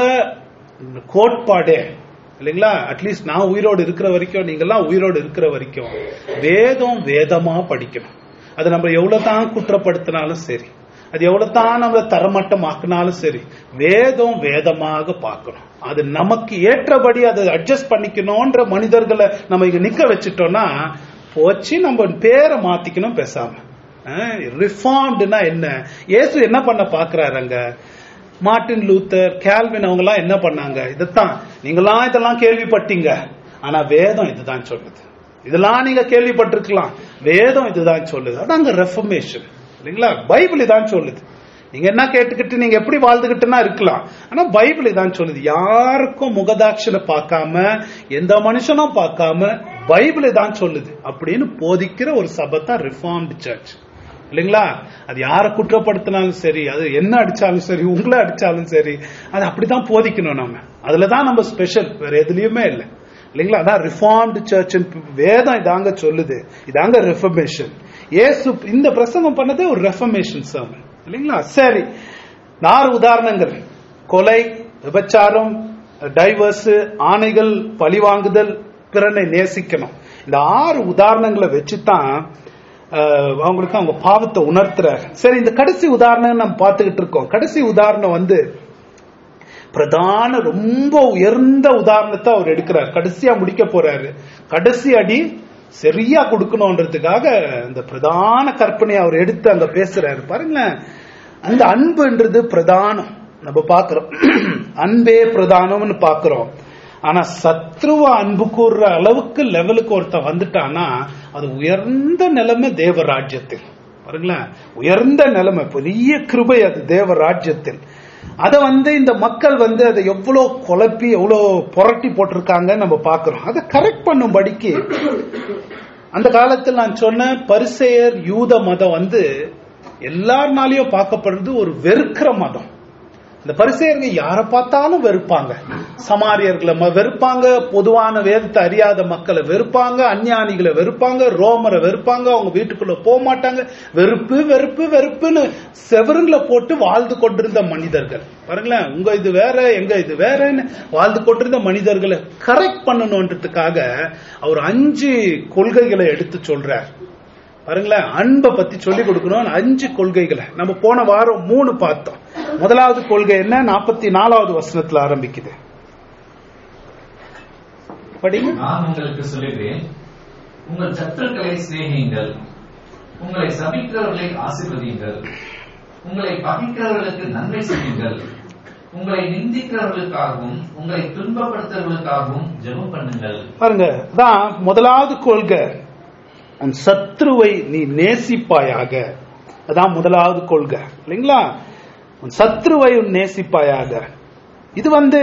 கோட்பாடே இல்லைங்களா அட்லீஸ்ட் நான் உயிரோடு இருக்கிற வரைக்கும் நீங்கெல்லாம் உயிரோடு இருக்கிற வரைக்கும் வேதம் வேதமா படிக்கணும் அது நம்ம எவ்வளவு தான் குற்றப்படுத்தினாலும் சரி அது எவ்வளவு தான் நம்ம தரமட்டமாக்குனாலும் சரி வேதம் வேதமாக பார்க்கணும் அது நமக்கு ஏற்றபடி அதை அட்ஜஸ்ட் பண்ணிக்கணும்ன்ற மனிதர்களை நம்ம இங்க நிக்க வச்சுட்டோம்னா போச்சு நம்ம பேரை மாத்திக்கணும் பேசாம ரிஃபார்ம்டுனா என்ன இயேசு என்ன பண்ண பாக்குறாரு அங்க மார்ட்டின் லூத்தர் கேல்வின் அவங்க எல்லாம் என்ன பண்ணாங்க இதைத்தான் நீங்களாம் இதெல்லாம் கேள்விப்பட்டீங்க ஆனா வேதம் இதுதான் சொல்லுது இதெல்லாம் நீங்க கேள்விப்பட்டிருக்கலாம் வேதம் இதுதான் சொல்லுது அதாங்க ரெஃபர்மேஷன் இல்லைங்களா பைபிள் இதான் சொல்லுது நீங்க என்ன கேட்டுக்கிட்டு நீங்க எப்படி வாழ்ந்துகிட்டுனா இருக்கலாம் ஆனா பைபிள் இதான் சொல்லுது யாருக்கும் முகதாட்சணை பார்க்காம எந்த மனுஷனும் பார்க்காம பைபிள் இதான் சொல்லுது அப்படின்னு போதிக்கிற ஒரு சபை தான் ரிஃபார்ம்டு சர்ச் இல்லைங்களா அது யாரை குற்றப்படுத்தினாலும் சரி அது என்ன அடிச்சாலும் சரி உங்களை அடிச்சாலும் சரி அது அப்படிதான் போதிக்கணும் நம்ம அதுலதான் நம்ம ஸ்பெஷல் வேற எதுலயுமே இல்லை இல்லைங்களா அதான் ரிஃபார்ம்டு சர்ச் வேதம் இதாங்க சொல்லுது இதாங்க ரெஃபர்மேஷன் இயேசு இந்த பிரசங்கம் பண்ணதே ஒரு ரெஃபர்மேஷன் சர்மன் இல்லைங்களா சரி நாலு உதாரணங்கள் கொலை விபச்சாரம் டைவர்ஸ் ஆணைகள் பழிவாங்குதல் பிறனை நேசிக்கணும் இந்த ஆறு உதாரணங்களை வச்சுதான் அஹ், அவங்களுக்கு அவங்க பாவத்தை உணர்த்துறாரு சரி இந்த கடைசி உதாரணம் நம்ம பார்த்துக்கிட்டு இருக்கோம் கடைசி உதாரணம் வந்து பிரதான ரொம்ப உயர்ந்த உதாரணத்தை அவர் எடுக்கிறார் கடைசியா முடிக்க போறாரு கடைசி அடி சரியா கொடுக்கணும்ன்றதுக்காக அந்த பிரதான கற்பனையை அவர் எடுத்து அங்க பேசுறாரு பாருங்களேன் அந்த அன்புன்றது பிரதானம் நம்ம பாக்குறோம் அன்பே பிரதானம்னு பாக்குறோம் ஆனா சத்ருவ அன்பு கூறுற அளவுக்கு லெவலுக்கு ஒருத்தன் வந்துட்டானா அது உயர்ந்த நிலைமை தேவ ராஜ்யத்தில் பாருங்களேன் உயர்ந்த நிலைமை பெரிய கிருபை அது தேவ ராஜ்யத்தில் அத வந்து இந்த மக்கள் வந்து அதை எவ்வளவு குழப்பி எவ்வளவு புரட்டி போட்டிருக்காங்கன்னு நம்ம பாக்குறோம் அதை கரெக்ட் பண்ணும்படிக்கு அந்த காலத்தில் நான் சொன்ன பரிசெயர் யூத மதம் வந்து எல்லாருனாலையும் பார்க்கப்படுறது ஒரு வெறுக்கிற மதம் இந்த பரிசெயர்கள் யாரை பார்த்தாலும் வெறுப்பாங்க சமாரியர்களை ம- வெறுப்பாங்க பொதுவான வேதத்தை அறியாத மக்களை வெறுப்பாங்க அஞ்ஞானிகளை வெறுப்பாங்க ரோமரை வெறுப்பாங்க அவங்க வீட்டுக்குள்ள போக மாட்டாங்க வெறுப்பு வெறுப்பு வெறுப்புன்னு செவருல போட்டு வாழ்ந்து கொண்டிருந்த மனிதர்கள் பாருங்களேன் உங்க இது வேற எங்க இது வேறன்னு வாழ்ந்து கொண்டிருந்த மனிதர்களை கரெக்ட் பண்ணணுன்றதுக்காக அவர் அஞ்சு கொள்கைகளை எடுத்து சொல்றார் பாருங்களேன் அன்பை பத்தி சொல்லி கொடுக்கணும் அஞ்சு கொள்கைகளை நம்ம போன வாரம் மூணு பார்த்தோம் முதலாவது கொள்கை என்ன நாற்பத்தி நாலாவது வசனத்துல ஆரம்பிக்குது படிங்க நான் உங்களுக்கு சொல்லுகிறேன் உங்கள் சத்துருக்களை சிநேகியுங்கள் உங்களை சபிக்கிறவர்களை ஆசீர்வதியுங்கள் உங்களை பகைக்கிறவர்களுக்கு நன்மை செய்யுங்கள் உங்களை நிந்திக்கிறவர்களுக்காகவும் உங்களை துன்பப்படுத்துறவர்களுக்காகவும் ஜெபம் பண்ணுங்கள் பாருங்க அதான் முதலாவது கொள்கை உன் சத்ருவை நீ நேசிப்பாயாக அதான் முதலாவது கொள்கை இல்லைங்களா உன் சத்ருவை உன் நேசிப்பாயாக இது வந்து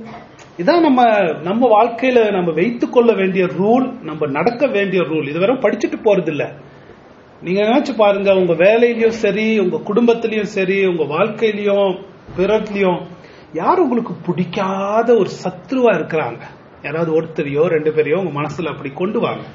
இதான் நம்ம நம்ம வாழ்க்கையில நம்ம வைத்துக் கொள்ள வேண்டிய ரூல் நம்ம நடக்க வேண்டிய ரூல் இது வெறும் படிச்சுட்டு போறது இல்ல நீங்க நினைச்சு பாருங்க உங்க வேலையிலயும் சரி உங்க குடும்பத்திலயும் சரி உங்க வாழ்க்கையிலயும் பிறர்லயும் யார் உங்களுக்கு பிடிக்காத ஒரு சத்ருவா இருக்கிறாங்க யாராவது ஒருத்தரையோ ரெண்டு பேரையோ உங்க மனசுல அப்படி கொண்டு வாங்க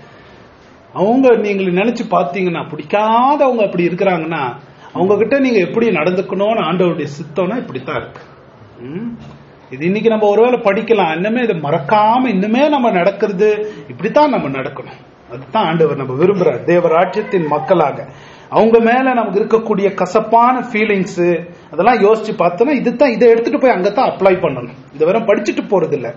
அவங்க நீங்க நினைச்சு பார்த்தீங்கன்னா பிடிக்காதவங்க அப்படி இருக்கிறாங்கன்னா அவங்க கிட்ட நீங்க எப்படி நடந்துக்கணும்னு ஆண்டவருடைய சித்தம்னா இப்படித்தான் இருக்கு ம்? இது இன்னைக்கு நம்ம ஒருவேளை படிக்கலாம் இன்னுமே இதை மறக்காம இன்னுமே நம்ம நடக்கிறது இப்படித்தான் நம்ம நடக்கணும் அதுதான் ஆண்டவர் நம்ம விரும்புறார் தேவராஜ்யத்தின் மக்களாக அவங்க மேல நமக்கு இருக்கக்கூடிய கசப்பான ஃபீலிங்ஸ் அதெல்லாம் யோசிச்சு பார்த்தோம்னா இதுதான் இதை எடுத்துட்டு போய் அங்கதான் அப்ளை பண்ணணும் இதை வெறும் படிச்சுட்டு போறது இல்ல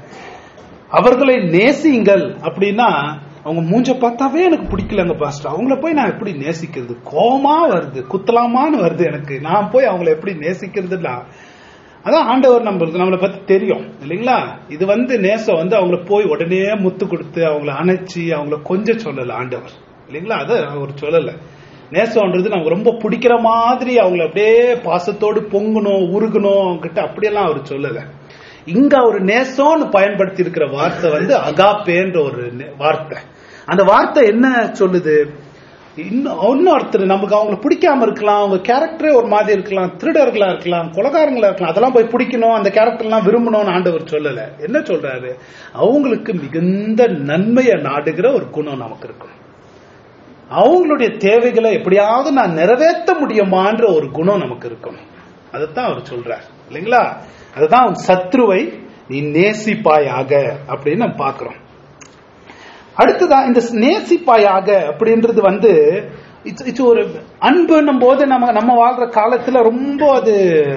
அவர்களை நேசியுங்கள் அப்படின்னா அவங்க மூஞ்ச பார்த்தாவே எனக்கு பிடிக்கலங்க பாஸ்டர் அவங்கள போய் நான் எப்படி நேசிக்கிறது கோமா வருது குத்தலாமான்னு வருது எனக்கு நான் போய் அவங்கள எப்படி நேசிக்கிறதுல அதான் ஆண்டவர் நம்மளுக்கு நம்மளை பத்தி தெரியும் இல்லைங்களா இது வந்து நேசம் வந்து அவங்கள போய் உடனே முத்து கொடுத்து அவங்கள அணைச்சி அவங்கள கொஞ்சம் சொல்லல ஆண்டவர் இல்லைங்களா அதை அவர் சொல்லல நேசம்ன்றது நமக்கு ரொம்ப பிடிக்கிற மாதிரி அவங்கள அப்படியே பாசத்தோடு பொங்கணும் உருகணும் அவங்க கிட்ட அப்படியெல்லாம் அவர் சொல்லல இங்க ஒரு நேசம்னு பயன்படுத்தி இருக்கிற வார்த்தை வந்து அகாப்பேன்ற ஒரு நெ- வார்த்தை அந்த வார்த்தை என்ன சொல்லுது இன்னும் இன்னொருத்தர் நமக்கு அவங்கள பிடிக்காம இருக்கலாம் அவங்க கேரக்டரே ஒரு மாதிரி இருக்கலாம் திருடர்களா இருக்கலாம் கொலகாரங்களா இருக்கலாம் அதெல்லாம் போய் பிடிக்கணும் அந்த கேரக்டர்லாம் விரும்பணும்னு ஆண்டவர் சொல்லல என்ன சொல்றாரு அவங்களுக்கு மிகுந்த நன்மையை நாடுகிற ஒரு குணம் நமக்கு இருக்கும் அவங்களுடைய தேவைகளை எப்படியாவது நான் நிறைவேற்ற முடியுமான்ற ஒரு குணம் நமக்கு இருக்கணும் அதைத்தான் அவர் சொல்றார் இல்லைங்களா அதுதான் உன் சத்ருவை நீ நேசிப்பாயாக அப்படின்னு நம்ம பார்க்கிறோம் அடுத்ததான் இந்த நேசிப்பாயாக அப்படின்றது வந்து இட்ஸ் இட்ஸ் ஒரு அன்புன்னும் போது நம்ம நம்ம வாழ்ற காலத்துல ரொம்ப அது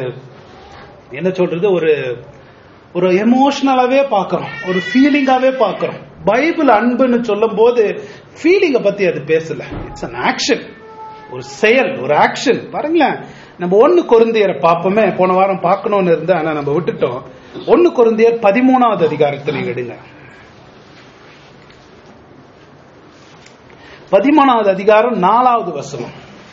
என்ன சொல்றது ஒரு ஒரு எமோஷனலாவே பார்க்கறோம் ஒரு ஃபீலிங்காவே பார்க்கறோம் பைபிள் அன்புன்னு சொல்லும் போது ஃபீலிங்கை பத்தி அது பேசல இட்ஸ் அன் ஆக்ஷன் ஒரு செயல் ஒரு ஆக்ஷன் பாருங்களேன் நம்ம ஒன்னு கொருந்தியரை பார்ப்போமே போன வாரம் பார்க்கணும்னு இருந்தா ஆனா நம்ம விட்டுட்டோம் ஒன்னு கொருந்தியர் பதிமூணாவது அதிகாரத்தை நீங்க எடுங்க பதிமூணாவது அதிகாரம் நாலாவது வசனம்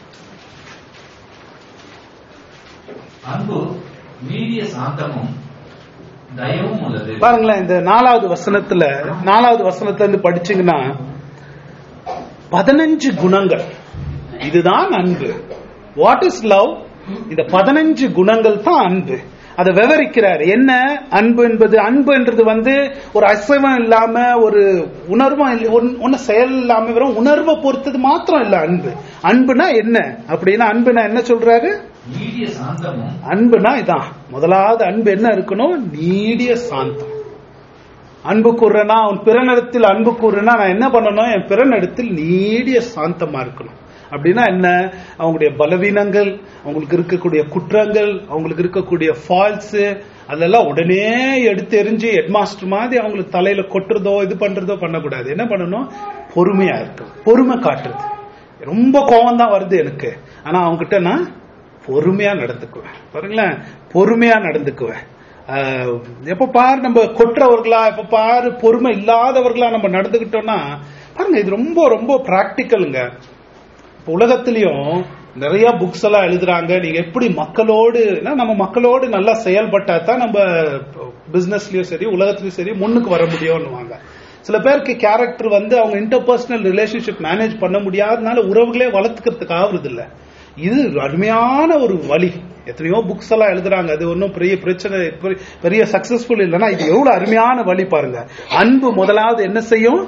அன்பு நீடிய சாந்தமும் தயவும் உள்ளது பாருங்களேன் இந்த நாலாவது வசனத்துல நாலாவது வசனத்துல இருந்து படிச்சீங்கன்னா பதினஞ்சு குணங்கள் இதுதான் அன்பு வாட் இஸ் லவ் இந்த பதினஞ்சு குணங்கள் தான் அன்பு அதை விவரிக்கிறார் என்ன அன்பு என்பது அன்பு என்றது வந்து ஒரு அசைவம் இல்லாம ஒரு உணர்வும் இல்ல- ஒன்- ஒன்னும் செயல் இல்லாம வெறும் உணர்வை பொறுத்தது மாத்திரம் இல்ல அன்பு அன்புனா என்ன அப்படின்னா அன்புனா என்ன சொல்றாரு நீடிய சாந்தமும் அன்புனா இதான் முதலாவது அன்பு என்ன இருக்கணும் நீடிய சாந்தம் அன்பு கூறுறேன்னா உன் பிறனிடத்தில் அன்பு கூறுறேன்னா நான் என்ன பண்ணணும் என் பிறனிடத்தில் நீடிய சாந்தமா இருக்கணும் அப்படின்னா என்ன அவங்களுடைய பலவீனங்கள் அவங்களுக்கு இருக்கக்கூடிய குற்றங்கள் அவங்களுக்கு இருக்கக்கூடிய ஃபால்ஸ் அதெல்லாம் உடனே எடுத்து எரிஞ்சு ஹெட்மாஸ்டர் மாதிரி அவங்களுக்கு தலையில கொட்டுறதோ இது பண்றதோ பண்ணக்கூடாது என்ன பண்ணணும் பொறுமையா இருக்கு பொறுமை காட்டுறது ரொம்ப கோவம் தான் வருது எனக்கு ஆனா அவங்ககிட்ட நான் பொறுமையா நடந்துக்குவேன் பாருங்களேன் பொறுமையா நடந்துக்குவேன் ஆஹ், எப்ப பாரு நம்ம கொட்டுறவர்களா எப்ப பாரு பொறுமை இல்லாதவர்களா நம்ம நடந்துக்கிட்டோம்னா பாருங்க இது ரொம்ப ரொம்ப பிராக்டிக்கலுங்க இப்ப உலகத்திலயும் நிறைய புக்ஸ் எல்லாம் எழுதுறாங்க நீங்க எப்படி மக்களோடு ஏன்னா நம்ம மக்களோடு நல்லா செயல்பட்டா தான் நம்ம பிசினஸ்லயும் சரி உலகத்திலயும் சரி முன்னுக்கு வர முடியும்னுவாங்க சில பேருக்கு கேரக்டர் வந்து அவங்க இன்டர்பர்சனல் ரிலேஷன்ஷிப் மேனேஜ் பண்ண முடியாதனால உறவுகளே வளர்த்துக்கிறதுக்கு ஆகுறது இல்ல இது ஒரு அருமையான ஒரு வழி எத்தனையோ புக்ஸ் எல்லாம் எழுதுறாங்க அது ஒன்றும் பெரிய பிரச்சனை பெரிய- பெரிய சக்சஸ்ஃபுல் இல்லைன்னா இது எவ்வளவு அருமையான வழி பாருங்க அன்பு முதலாவது என்ன செய்யும்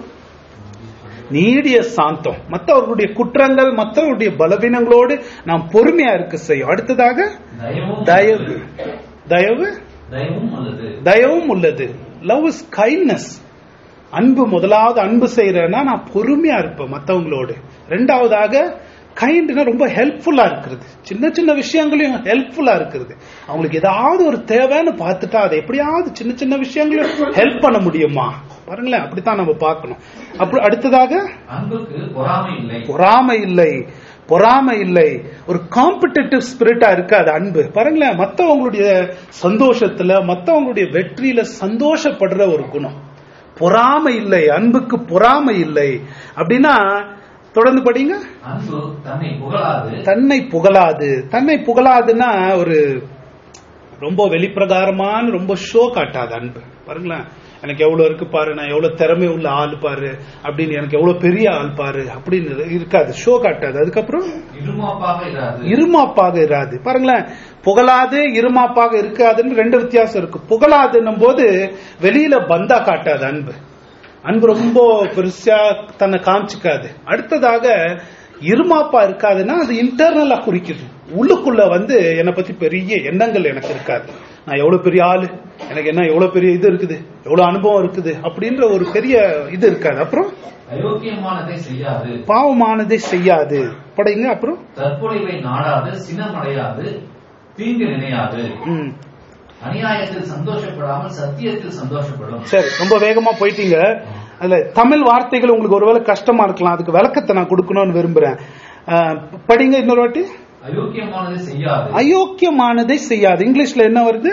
நீடிய சாந்தம் மற்றவர்களுடைய குற்றங்கள் மற்றவர்களுடைய பலவீனங்களோடு நாம் பொறுமையா இருக்க செய்யும் அடுத்ததாக தயவும் தயவு தயவு தயவும் உள்ளது தயவும் உள்ளது லவ் இஸ் கைண்ட்னஸ் அன்பு முதலாவது அன்பு செய்யறேன்னா நான் பொறுமையா இருப்பேன் மத்தவங்களோடு ரெண்டாவதாக கைண்ட்னா ரொம்ப ஹெல்ப்ஃபுல்லா இருக்கிறது சின்ன சின்ன விஷயங்களையும் ஹெல்ப்ஃபுல்லா இருக்கிறது அவங்களுக்கு ஏதாவது ஒரு தேவைன்னு பார்த்துட்டா அதை எப்படியாவது சின்ன சின்ன விஷயங்களையும் ஹெல்ப் பண்ண முடியுமா பாருங்களேன் அப்படித்தான் நம்ம பார்க்கணும் அப்புறம் அடுத்ததாக அன்புக்கு பொறாமை இல்லை பொறாமை இல்லை பொறாமை இல்லை ஒரு காம்படிட்டிவ் ஸ்பிரிட்டா இருக்காது அன்பு பாருங்களேன் மத்தவங்களுடைய சந்தோஷத்துல மத்தவங்களுடைய வெற்றியில சந்தோஷப்படுற ஒரு குணம் பொறாமை இல்லை அன்புக்கு பொறாமை இல்லை அப்படின்னா தொடர்ந்து படிங்க அன்பு தன்னை புகழாது தன்னை புகழாது தன்னை புகழாதுன்னா ஒரு ரொம்ப வெளிப்பிரகாரமான ரொம்ப ஷோ காட்டாது அன்பு பாருங்களேன் எனக்கு எவ்வளவு இருக்கு பாரு நான் எவ்வளவு திறமை உள்ள ஆள் பாரு அப்படின்னு எனக்கு எவ்வளவு பெரிய ஆள் பாரு அப்படின்னு இருக்காது ஷோ காட்டாது அதுக்கப்புறம் இருமாப்பாக இராது இருமாப்பாக இராது பாருங்களேன் புகழாது இருமாப்பாக இருக்காதுன்னு ரெண்டு வித்தியாசம் இருக்கு புகழாதுன்னும் போது வெளியில பந்தா காட்டாது அன்பு அன்பு ரொம்ப பெருசா தன்னை காமிச்சுக்காது அடுத்ததாக இருமாப்பா இருக்காதுன்னா அது இன்டர்னலா குறிக்குது உள்ளுக்குள்ள வந்து என்னை பத்தி பெரிய எண்ணங்கள் எனக்கு இருக்காது நான் எவ்வளவு பெரிய ஆளு எனக்கு என்ன எவ்வளவு பெரிய இது இருக்குது எவ்வளவு அனுபவம் இருக்குது அப்படின்ற ஒரு பெரிய இது இருக்காது அப்புறம் அயோக்கியமானதை செய்யாது பாவமானதை செய்யாது படைங்க அப்புறம் தற்பொழிவை நாடாது சினமடையாது தீங்கு நினையாது ம் அநியாயத்தில் சந்தோஷப்படாமல் சத்தியத்தில் சந்தோஷப்படும் சரி ரொம்ப வேகமா போயிட்டீங்க அதுல தமிழ் வார்த்தைகள் உங்களுக்கு ஒருவேளை கஷ்டமா இருக்கலாம் அதுக்கு விளக்கத்தை நான் கொடுக்கணும்னு விரும்புறேன் அஹ், படிங்க இன்னொரு வாட்டி அயோக்கியமானதை செய்யாது அயோக்கியமானதை செய்யாது இங்கிலீஷ்ல என்ன வருது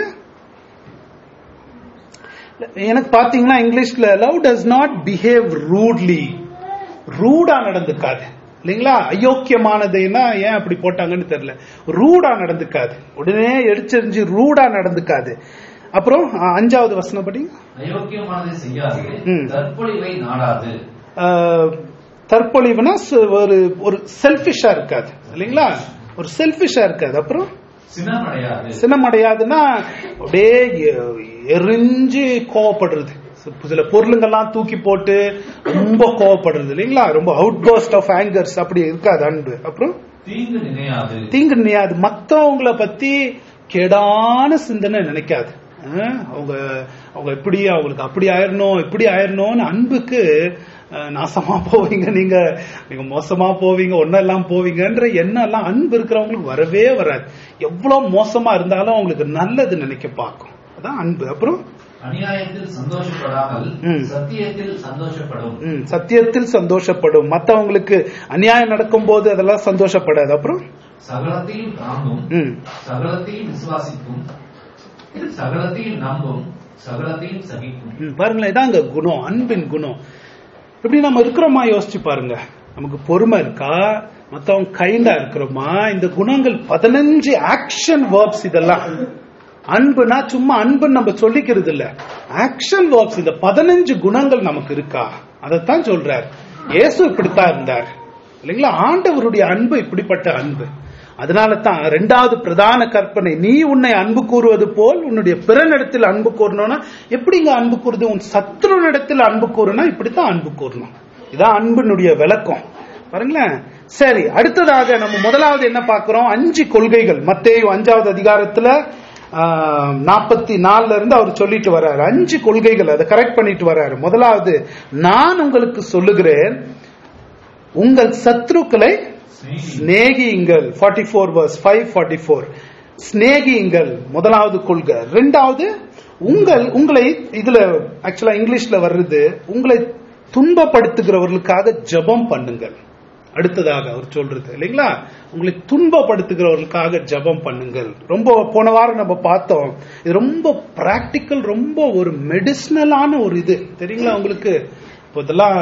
எனக்கு பாத்தீங்கன்னா இங்கிலீஷ்ல love does not behave rudely ரூடா நடந்துக்காது இல்லைங்களா அயோக்கியமானதுன்னா ஏன் அப்படி போட்டாங்கன்னு தெரியல ரூடா நடந்துக்காது உடனே எடுச்செறிஞ்சு ரூடா நடந்துக்காது அப்புறம் அஹ், அஞ்சாவது வசனம் படி அயோக்கியமானதை செய்யாது ம். தற்பொழிவை நாடாது ஆஹ், தற்பொழிவுனா ச- ஒரு ஒரு செல்ஃபிஷா இருக்காது இல்லைங்களா ஒரு செல்ஃபிஷா இருக்காது அப்புறம் சினமடையாது சினமடையாதுன்னா அப்படியே எ- எரிஞ்சு கோவப்படுறது சில பொருளுங்கெல்லாம் தூக்கி போட்டு ரொம்ப கோவப்படுறது இல்லைங்களா ரொம்ப அவுட் பர்ஸ்ட் ஆஃப் ஆங்கர்ஸ் அப்படி இருக்காது அன்பு அப்புறம் தீங்கு நினையாது தீங்கு நினையாது மத்தவங்கள பத்தி கேடான சிந்தனை நினைக்காது அஹ், அவங்க அவங்க இப்படி அவங்களுக்கு அப்படி ஆயிரணும் இப்படி ஆயிரணும்னு அன்புக்கு அஹ், நாசமா போவீங்க நீங்க நீங்க மோசமா போவீங்க ஒன்னெல்லாம் போவீங்கன்ற எண்ணம் எல்லாம் அன்பு இருக்கிறவங்களுக்கு வரவே வராது எவ்வளவு மோசமா இருந்தாலும் அவங்களுக்கு நல்லது நினைக்க பார்க்கும் அதான் அன்பு அப்புறம் அநியாயத்தில் சந்தோஷப்படாமல் ம். சத்தியத்தில் சந்தோஷப்படும் ம், சத்தியத்தில் சந்தோஷப்படும் மத்தவங்களுக்கு அநியாயம் நடக்கும் போது அதெல்லாம் சந்தோஷப்படாது அப்புறம் சகலத்தையும் தாங்கும் ம் சகலத்தையும் விசுவாசிக்கும் சகலத்தையும் நம்பும் சகலத்தையும் சகிக்கும் ம், பாருங்களேன் இதாங்க குணம் அன்பின் குணம் இப்படி நம்ம இருக்கிறோமா யோசிச்சு பாருங்க நமக்கு பொறுமை இருக்கா மத்தவங்க கைண்டா இருக்கிறோமா இந்த குணங்கள் பதினஞ்சு ஆக்ஷன் வேர்ப்ஸ் இதெல்லாம் அன்புனா சும்மா அன்புன்னு நம்ம சொல்லிக்கிறது இல்ல ஆக்ஷன் வேர்ப்ஸ் இந்த பதினஞ்சு குணங்கள் நமக்கு இருக்கா அதைத்தான் சொல்றார் இயேசு இப்படித்தான் இருந்தார் இல்லைங்களா ஆண்டவருடைய அன்பு இப்படிப்பட்ட அன்பு அதனால தான் ரெண்டாவது பிரதான கற்பனை நீ உன்னை அன்பு கூறுவது போல் உன்னுடைய பிறனிடத்தில் அன்பு கூறணும்னா எப்படிங்க அன்பு கூறுது உன் சத்ருனிடத்தில் அன்பு கூறணும் இப்படித்தான் அன்பு கூறணும் இதான் அன்பினுடைய விளக்கம் பாருங்களேன் சரி அடுத்ததாக நம்ம முதலாவது என்ன பார்க்கிறோம் அஞ்சு கொள்கைகள் மத்தேயு அஞ்சாவது அதிகாரத்துல நாற்பத்தி நாலுல இருந்து அவர் சொல்லிட்டு வர்றாரு அஞ்சு கொள்கைகள் அதை கரெக்ட் பண்ணிட்டு வர்றாரு முதலாவது நான் உங்களுக்கு சொல்லுகிறேன் உங்கள் சத்ருக்களை சிநேகியுங்கள் forty four verse five forty four சிநேகியுங்கள் முதலாவது கொள்கை ரெண்டாவது உங்கள் உங்களை இதுல ஆக்சுவலா இங்கிலீஷ்ல வர்றது உங்களை துன்பப்படுத்துகிறவர்களுக்காக ஜெபம் பண்ணுங்கள் அடுத்ததாக அவர் சொல்றது இல்லைங்களா உங்களை துன்பப்படுத்துகிறவர்களுக்காக ஜெபம் பண்ணுங்கள் ரொம்ப போன வாரம் நம்ம பார்த்தோம் இது ரொம்ப பிராக்டிக்கல் ரொம்ப ஒரு மெடிசினலான ஒரு இது தெரியுங்களா உங்களுக்கு இப்போ இதெல்லாம்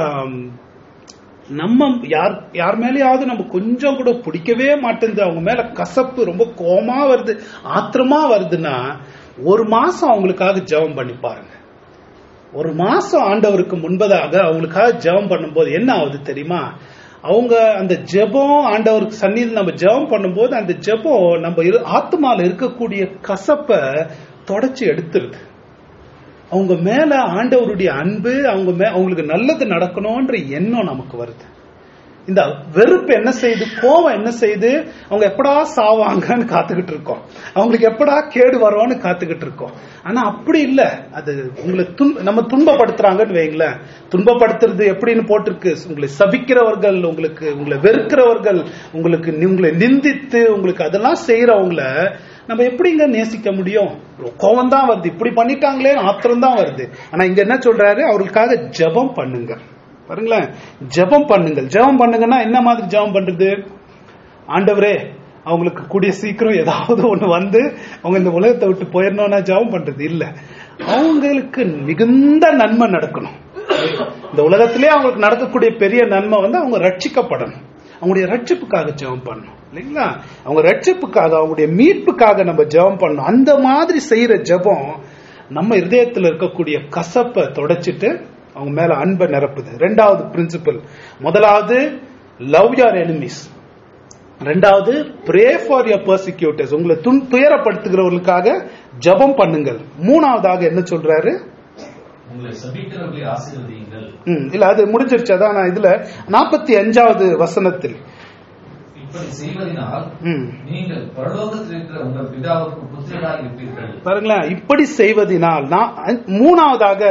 நம்ம யார் யார் மேலேயாவது நம்ம கொஞ்சம் கூட பிடிக்கவே மாட்டேங்குது அவங்க மேல கசப்பு ரொம்ப கோமா வருது ஆத்திரமா வருதுன்னா ஒரு மாசம் அவங்களுக்காக ஜெபம் பண்ணி பாருங்க ஒரு மாசம் ஆண்டவருக்கு முன்பதாக அவங்களுக்காக ஜெபம் பண்ணும்போது என்ன ஆகுது தெரியுமா அவங்க அந்த ஜெபம் ஆண்டவருக்கு சந்நிதி நம்ம ஜெபம் பண்ணும்போது அந்த ஜெபம் நம்ம இரு- ஆத்மால இருக்கக்கூடிய கசப்பை தொடச்சி எடுத்துருது அவங்க மேல ஆண்டவருடைய அன்பு அவங்க மே அவங்களுக்கு நல்லது நடக்கணும்ன்ற எண்ணம் நமக்கு வருது இந்த வெறுப்பு என்ன செய்யுது கோவம் என்ன செய்யுது அவங்க எப்படா சாவாங்கன்னு காத்துக்கிட்டு இருக்கோம் அவங்களுக்கு எப்படா கேடு வரோன்னு காத்துக்கிட்டு இருக்கோம் ஆனா அப்படி இல்ல அது உங்களை துன்ப நம்ம துன்பப்படுத்துறாங்கன்னு வைங்களேன் துன்பப்படுத்துறது எப்படின்னு போட்டிருக்கு உங்களை சபிக்கிறவர்கள் உங்களுக்கு உங்களை வெறுக்கிறவர்கள் உங்களுக்கு நி- உங்களை நிந்தித்து உங்களுக்கு அதெல்லாம் செய்யறவங்கள நம்ம எப்படிங்க நேசிக்க முடியும் கோவம் தான் வருது இப்படி பண்ணிட்டாங்களே ஆத்திரம் தான் வருது ஆனா இங்க என்ன சொல்றாரு அவர்களுக்காக ஜெபம் பண்ணுங்க பாருங்களேன் ஜெபம் பண்ணுங்கள் ஜெபம் பண்ணுங்கன்னா என்ன மாதிரி ஜெபம் பண்றது ஆண்டவரே அவங்களுக்கு கூடிய சீக்கிரம் ஏதாவது ஒண்ணு வந்து அவங்க இந்த உலகத்தை விட்டு போயிடணும்னா ஜெபம் பண்றது இல்ல அவங்களுக்கு மிகுந்த நன்மை நடக்கணும் இந்த உலகத்திலே அவங்களுக்கு நடக்கக்கூடிய பெரிய நன்மை வந்து அவங்க ரட்சிக்கப்படணும் அவங்களுடைய ரட்சிப்புக்காக ஜெபம் பண்ணணும் இல்லைங்களா அவங்க ரட்சிப்புக்காக அவங்களுடைய மீட்புக்காக நம்ம ஜெபம் பண்ணணும் அந்த மாதிரி செய்யற ஜெபம் நம்ம இருதயத்தில் இருக்கக்கூடிய கசப்பை தொடச்சிட்டு அவங்க மேல அன்பை நிரப்புது ரெண்டாவது பிரின்சிபல் முதலாவது லவ் யுவர் எனிமீஸ் ரெண்டாவது ப்ரே ஃபார் யர் பர்சிக்யூட்டர்ஸ் உங்களை துன் துயரப்படுத்துகிறவர்களுக்காக ஜெபம் பண்ணுங்கள் மூணாவதாக என்ன சொல்றாரு உங்களை சபிக்கிறவர்களை ஆசீர்வதியுங்கள் ம், இல்ல அது முடிஞ்சிருச்சு அதான் நான் இதுல நாற்பத்தி அஞ்சாவது வசனத்தில் இப்படி செய்வதனால் ம், நீங்கள் பரலோகத்தில் இருக்கிற உங்கள் பிதாவுக்கு புத்திரராக இருப்பீர்கள் பாருங்களேன் இப்படி செய்வதனால் நான் அ- மூணாவதாக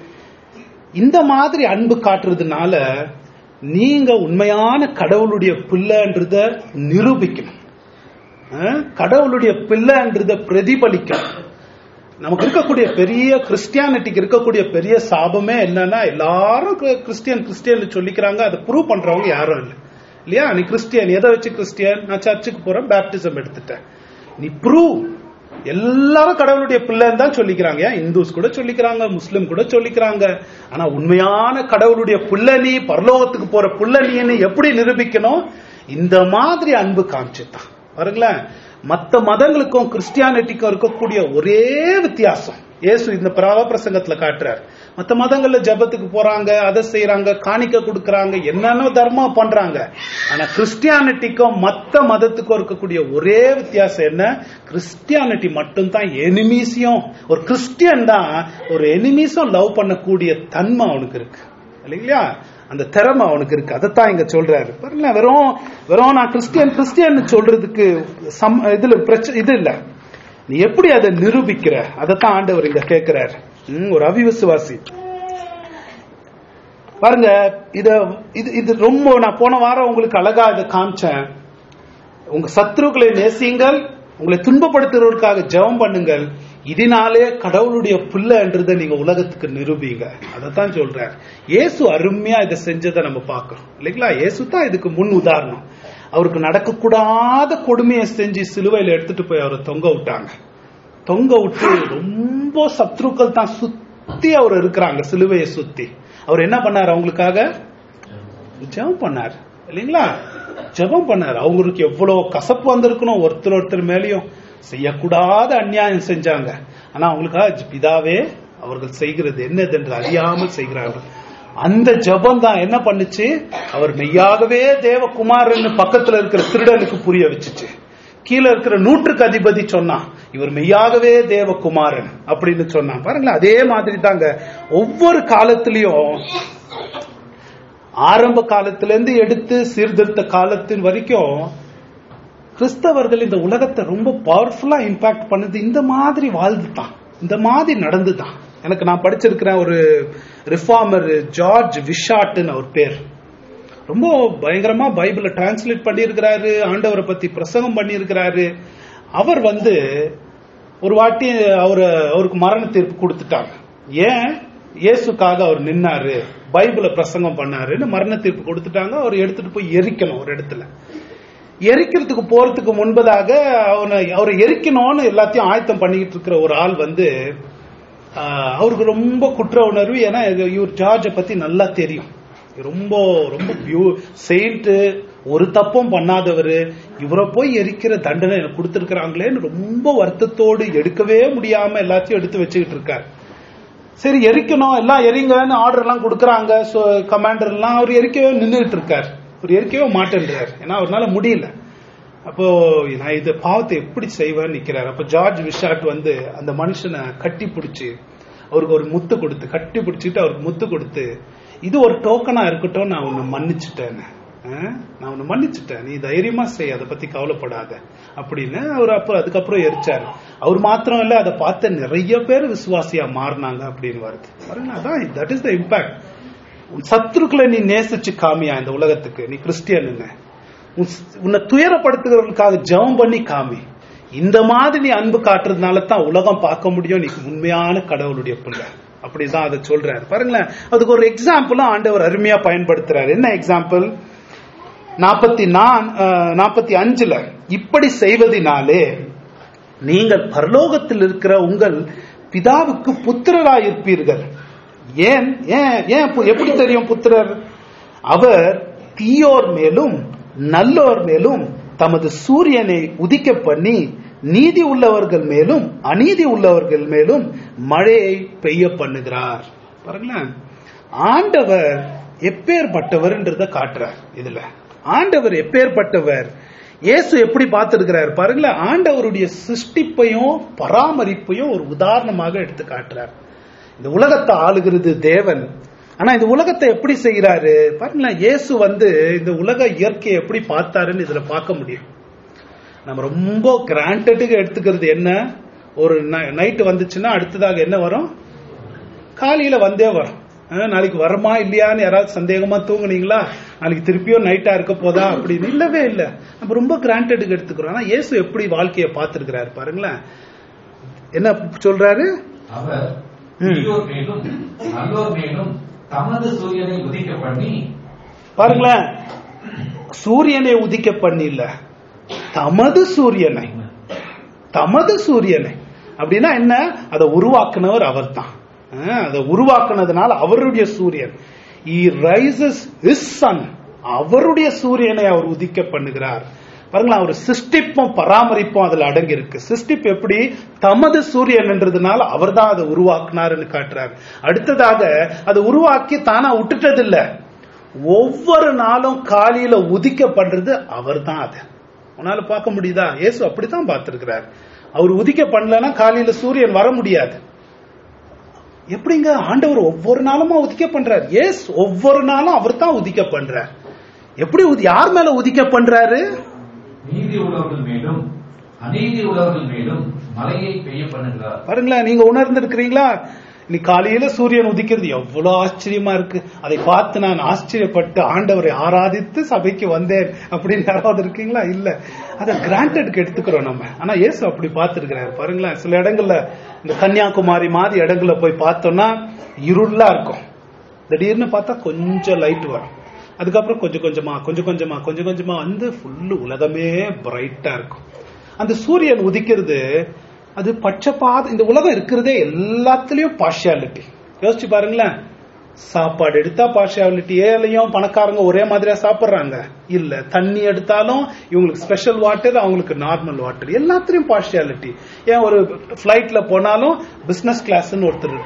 இந்த மாதிரி அன்பு காட்டுறதுனால நீங்க உண்மையான கடவுளுடைய பிள்ளைன்றத நிரூபிக்கணும் அஹ், கடவுளுடைய பிள்ளைன்றத பிரதிபலிக்கணும் நமக்கு இருக்கக்கூடிய பெரிய கிறிஸ்டியானிட்டிக்கு இருக்கக்கூடிய பெரிய சாபமே என்னன்னா எல்லாரும் கிறிஸ்டியன் கிறிஸ்டியன் சொல்லிக்கிறாங்க அதை ப்ரூவ் பண்றவங்க யாரும் இல்லை இல்லையா நீ கிறிஸ்டியன் எதை வச்சு கிறிஸ்டியன் நான் சர்ச்சுக்கு போறேன் பேப்டிசம் எடுத்துட்டேன் நீ ப்ரூவ் எல்லாரும் கடவுளுடைய பிள்ளைன்னு தான் சொல்லிக்கிறாங்க ஏன் இந்துஸ் கூட சொல்லிக்கிறாங்க முஸ்லிம் கூட சொல்லிக்கிறாங்க ஆனா உண்மையான கடவுளுடைய பிள்ளை நீ பரலோகத்துக்கு போற பிள்ளை நீன்னு எப்படி நிரூபிக்கணும் இந்த மாதிரி அன்பு காமிச்சுதான் பாருங்களேன் மத்த மதங்களுக்கும் கிறிஸ்டியானிட்டிக்கும் இருக்கக்கூடிய ஒரே வித்தியாசம் இயேசு இந்த பிரவ பிரசங்கத்துல காட்டுறார் மத்த மதங்கள்ல ஜெபத்துக்கு போறாங்க அதை செய்யறாங்க காணிக்க கொடுக்கறாங்க என்னென்ன தர்மம் பண்றாங்க ஆனா கிறிஸ்டியானிட்டிக்கும் மத்த மதத்துக்கும் இருக்கக்கூடிய ஒரே வித்தியாசம் என்ன கிறிஸ்டியானிட்டி மட்டும்தான் எனிமீஸையும் ஒரு கிறிஸ்டியன் தான் ஒரு எனிமீஸும் லவ் பண்ணக்கூடிய தன்மை அவனுக்கு இருக்கு இல்லைங்களா அந்த திறமை அவனுக்கு இருக்கு அதைத்தான் இங்க சொல்றாரு பாருங்களேன் வெறும் வெறும் நான் கிறிஸ்டியன் கிறிஸ்டியன் சொல்றதுக்கு சம் இதுல பிரச்சனை இது இல்ல நீ எப்படி அதை நிரூபிக்கிற அதைத்தான் ஆண்டவர் இங்க கேட்கிறார் ம், ஒரு அவிவிசுவாசி பாருங்க இத இது இது ரொம்ப நான் போன வாரம் உங்களுக்கு அழகா இதை காமிச்சேன் உங்க சத்ருக்களை நேசியுங்கள் உங்களை துன்பப்படுத்துறவருக்காக ஜெபம் பண்ணுங்கள் இதனாலே கடவுளுடைய பிள்ளைன்றதை நீங்க உலகத்துக்கு நிரூபிங்க அதைத்தான் சொல்றார் இயேசு அருமையா இதை செஞ்சதை நம்ம பார்க்கிறோம் இல்லைங்களா இயேசு தான் இதுக்கு முன் உதாரணம் அவருக்கு நடக்கக்கூடாத கொடுமையை செஞ்சு சிலுவையில எடுத்துட்டு போய் அவரை தொங்க விட்டாங்க தொங்க விட்டு ரொம்ப சத்ருக்கள் தான் சுத்தி அவர் இருக்கிறாங்க சிலுவையை சுத்தி அவர் என்ன பண்ணார் அவங்களுக்காக ஜெபம் பண்ணார் இல்லைங்களா ஜெபம் பண்ணார் அவங்களுக்கு எவ்வளவு கசப்பு வந்திருக்கணும் ஒருத்தர் ஒருத்தர் மேலயும் செய்யக்கூடாத அநியாயம் செஞ்சாங்க ஆனா அவங்களுக்காக பிதாவே அவர்கள் செய்கிறது என்னதென்று அறியாமல் செய்கிறார்கள் அந்த ஜெபம் தான் என்ன பண்ணுச்சு அவர் மெய்யாகவே தேவகுமாரன் பக்கத்துல இருக்கிற திருடனுக்கு புரிய வச்சுச்சு கீழே இருக்கிற நூற்றுக்கு அதிபதி சொன்னான் இவர் மெய்யாகவே தேவகுமாரன் அப்படின்னு சொன்னான் பாருங்களேன் அதே மாதிரி தாங்க ஒவ்வொரு காலத்திலையும் ஆரம்ப காலத்துல இருந்து எடுத்து சீர்திருத்த காலத்தின் வரைக்கும் கிறிஸ்தவர்கள் இந்த உலகத்தை ரொம்ப பவர்ஃபுல்லா இம்பாக்ட் பண்ணது இந்த மாதிரி வாழ்ந்துதான் இந்த மாதிரி நடந்துதான் எனக்கு நான் படிச்சிருக்கிறேன் ஒரு ரிஃபார்மர் ஜார்ஜ் விஷாட்னு அவர் பேர் ரொம்ப பயங்கரமா பைபிளை டிரான்ஸ்லேட் பண்ணியிருக்கிறாரு ஆண்டவரை பத்தி பிரசங்கம் பண்ணியிருக்கிறாரு அவர் வந்து ஒரு வாட்டி அவரு அவருக்கு மரண தீர்ப்பு கொடுத்துட்டாங்க ஏன் இயேசுக்காக அவர் நின்னாரு பைபிளை பிரசங்கம் பண்ணாருன்னு மரண தீர்ப்பு கொடுத்துட்டாங்க அவர் எடுத்துட்டு போய் எரிக்கணும் ஒரு இடத்துல எரிக்கிறதுக்கு போறதுக்கு முன்பதாக அவனை அவரை எரிக்கணும்னு எல்லாத்தையும் ஆயத்தம் பண்ணிக்கிட்டு இருக்கிற ஒரு ஆள் வந்து ஆஹ், அவருக்கு ரொம்ப குற்ற உணர்வு ஏன்னா இது- இவர் ஜார்ஜை பத்தி நல்லா தெரியும் ரொம்ப ரொம்ப பியூ செயின்ட் ஒரு தப்பும் பண்ணாதவர் இவரை போய் எரிக்கிற தண்டனை எனக்கு கொடுத்துருக்காங்களேன்னு ரொம்ப வருத்தத்தோடு எடுக்கவே முடியாம எல்லாத்தையும் எடுத்து வச்சுக்கிட்டு இருக்காரு சரி எரிக்கணும் எல்லாம் எரிங்கன்னு ஆர்டர் எல்லாம் கொடுக்கறாங்க கமாண்டர் எல்லாம் அவர் எரிக்கவே நின்றுட்டு இருக்காரு அவர் எரிக்கவே மாட்டேன்றார் ஏன்னா அவரால முடியல அப்போ நான் இது பாவத்தை எப்படி செய்வேன்னு நிக்கிறாரு அப்போ ஜார்ஜ் விஷாட் வந்து அந்த மனுஷனை கட்டி பிடிச்சி அவருக்கு ஒரு முத்து கொடுத்து கட்டி பிடிச்சிட்டு அவருக்கு முத்து கொடுத்து இது ஒரு டோக்கனா இருக்கட்டும் நான் உன்னை மன்னிச்சுட்டேன்னு ஆ? நான் உன்னை மன்னிச்சுட்டேன் நீ தைரியமா செய் அதை பத்தி கவலைப்படாத அப்படின்னு அவர் அப்போ அதுக்கப்புறம் எரிச்சாரு அவர் மாத்திரம் இல்ல அதை பார்த்த நிறைய பேர் விசுவாசியா மாறினாங்க அப்படின்னு வருது பாருங்க அதான் தட் இஸ் த இம்பாக்ட் உன் சத்துருக்களை நீ நேசிச்சு காமியா இந்த உலகத்துக்கு நீ கிறிஸ்டியன் உன்னை துயரப்படுத்துகிறவர்களுக்காக ஜெபம் பண்ணி காமி இந்த மாதிரி நீ அன்பு காட்டுறதுனால தான் உலகம் பார்க்க முடியும் நீ உண்மையான கடவுளுடைய பிள்ளை அப்படிதான் அதை சொல்றாரு பாருங்களேன் அதுக்கு ஒரு எக்ஸாம்பிளும் ஆண்டவர் அருமையா பயன்படுத்துறாரு என்ன எக்ஸாம்பிள் நாற்பத்தி நான் நாற்பத்தி அஞ்சுல இப்படி செய்வதினாலே நீங்கள் பரலோகத்தில் இருக்கிற உங்கள் பிதாவுக்கு புத்திரராய் இருப்பீர்கள் ஏன் ஏன் ஏன் பு- எப்படி தெரியும் புத்திரர் அவர் தீயோர் மேலும் நல்லோர் மேலும் தமது சூரியனை உதிக்க பண்ணி நீதி உள்ளவர்கள் மேலும் அநீதி உள்ளவர்கள் மேலும் மழையை பெய்ய பண்ணுகிறார் பாருங்களேன் ஆண்டவர் எப்பேற்பட்டவர்ன்றத காட்டுறார் இதுல ஆண்டவர் எப்பேற்பட்டவர் இயேசு எப்படி பார்த்திருக்கிறார் பாருங்களேன் ஆண்டவருடைய சிருஷ்டிப்பையும் பராமரிப்பையும் ஒரு உதாரணமாக எடுத்து காட்டுறார் இந்த உலகத்தை ஆளுகிறது தேவன் ஆனா இந்த உலகத்தை எப்படி செய்யறாரு பாருங்களேன் இயேசு வந்து இந்த உலக இயற்கையை எப்படி பார்த்தாருன்னு இதுல பார்க்க முடியும் நம்ம ரொம்ப கிராண்டடுக்கு எடுத்துக்கிறது என்ன ஒரு நைட்டு வந்துச்சுன்னா அடுத்ததாக என்ன வரும் காலையில வந்தே வரும் அஹ், நாளைக்கு வருமா இல்லையான்னு யாராவது சந்தேகமா தூங்குனீங்களா நாளைக்கு திருப்பியும் நைட்டா இருக்க போதா அப்படின்னு இல்லவே இல்ல நம்ம ரொம்ப கிராண்டடுக்கு எடுத்துக்கிறோம் ஆனா இயேசு எப்படி வாழ்க்கையை பார்த்திருக்கிறாரு பாருங்களேன் என்ன சொல்றாரு அவர் ம். தீயோர் மேலும் நல்லோர் மேலும் தமது சூரியனை உதிக்க பண்ணி பாருங்களேன் சூரியனை உதிக்க பண்ணில தமது சூரியனை தமது சூரியனை அப்படின்னா என்ன அதை உருவாக்குனவர் அவர்தான் அஹ், அதை உருவாக்குனதுனால அவருடைய சூரியன் he rises his sun அவருடைய சூரியனை அவர் உதிக்க பண்ணுகிறார் பாருங்களேன் அவர் சிருஷ்டிப்பும் பராமரிப்பும் அதுல அடங்கி இருக்கு சிருஷ்டிப்பு எப்படி தமது சூரியன் என்றதுனால அவர் தான் அதை உருவாக்குனாருன்னு காட்டுறாரு அடுத்ததாக அதை உருவாக்கி தானா விட்டுட்டது இல்ல ஒவ்வொரு நாளும் காலையில உதிக்க பண்றது அவர் தான் அது உன்னால பார்க்க முடியுதா இயேசு அப்படித்தான் பார்த்திருக்கிறார் அவர் உதிக்க பண்ணலன்னா காலையில சூரியன் வர முடியாது எப்படிங்க ஆண்டவர் ஒவ்வொரு நாளுமா உதிக்க பண்றார் எஸ் ஒவ்வொரு நாளும் அவர் தான் உதிக்க பண்றார் எப்படி உதி- யார் மேல உதிக்க பண்றாரு நீதி உள்ளவர்கள் மேலும் அநீதி உள்ளவர்கள் மேலும் மழையை பெய்ய பண்ணுகிறார் பாருங்களேன் நீங்க உணர்ந்திருக்கிறீங்களா நீ காலையில சூரியன் உதிக்கிறது எவ்வளவு ஆச்சரியமா இருக்கு அதை பார்த்து நான் ஆச்சரியப்பட்டு ஆண்டவரை ஆராதித்து சபைக்கு வந்தேன் அப்படின்னு யாராவது இருக்கீங்களா இல்ல அதை கிராண்டட்க்கு எடுத்துக்கிறோம் நம்ம ஆனா இயேசு அப்படி பார்த்திருக்கிறாரு பாருங்களேன் சில இடங்கள்ல இந்த கன்னியாகுமரி மாதிரி இடங்கள்ல போய் பார்த்தோம்னா இருளா இருக்கும் திடீர்னு பார்த்தா கொஞ்சம் லைட் வரும் அதுக்கப்புறம் கொஞ்சம் கொஞ்சமா கொஞ்சம் கொஞ்சமா கொஞ்சம் கொஞ்சமா வந்து ஃபுல்லு உலகமே பிரைட்டா இருக்கும் அந்த சூரியன் உதிக்கிறது அது பட்சபாத இந்த உலகம் இருக்கிறதே எல்லாத்துலயும் பார்ஷியாலிட்டி யோசிச்சு பாருங்களேன் சாப்பாடு எடுத்தா பார்ஷியாலிட்டி ஏழையும் பணக்காரங்க ஒரே மாதிரியா சாப்பிடுறாங்க இல்ல தண்ணி எடுத்தாலும் இவங்களுக்கு ஸ்பெஷல் வாட்டர் அவங்களுக்கு நார்மல் வாட்டர் எல்லாத்துலயும் பார்ஷியாலிட்டி ஏன் ஒரு ஃபிளைட்ல போனாலும் பிசினஸ் கிளாஸ்னு ஒருத்தர் இருக்கும்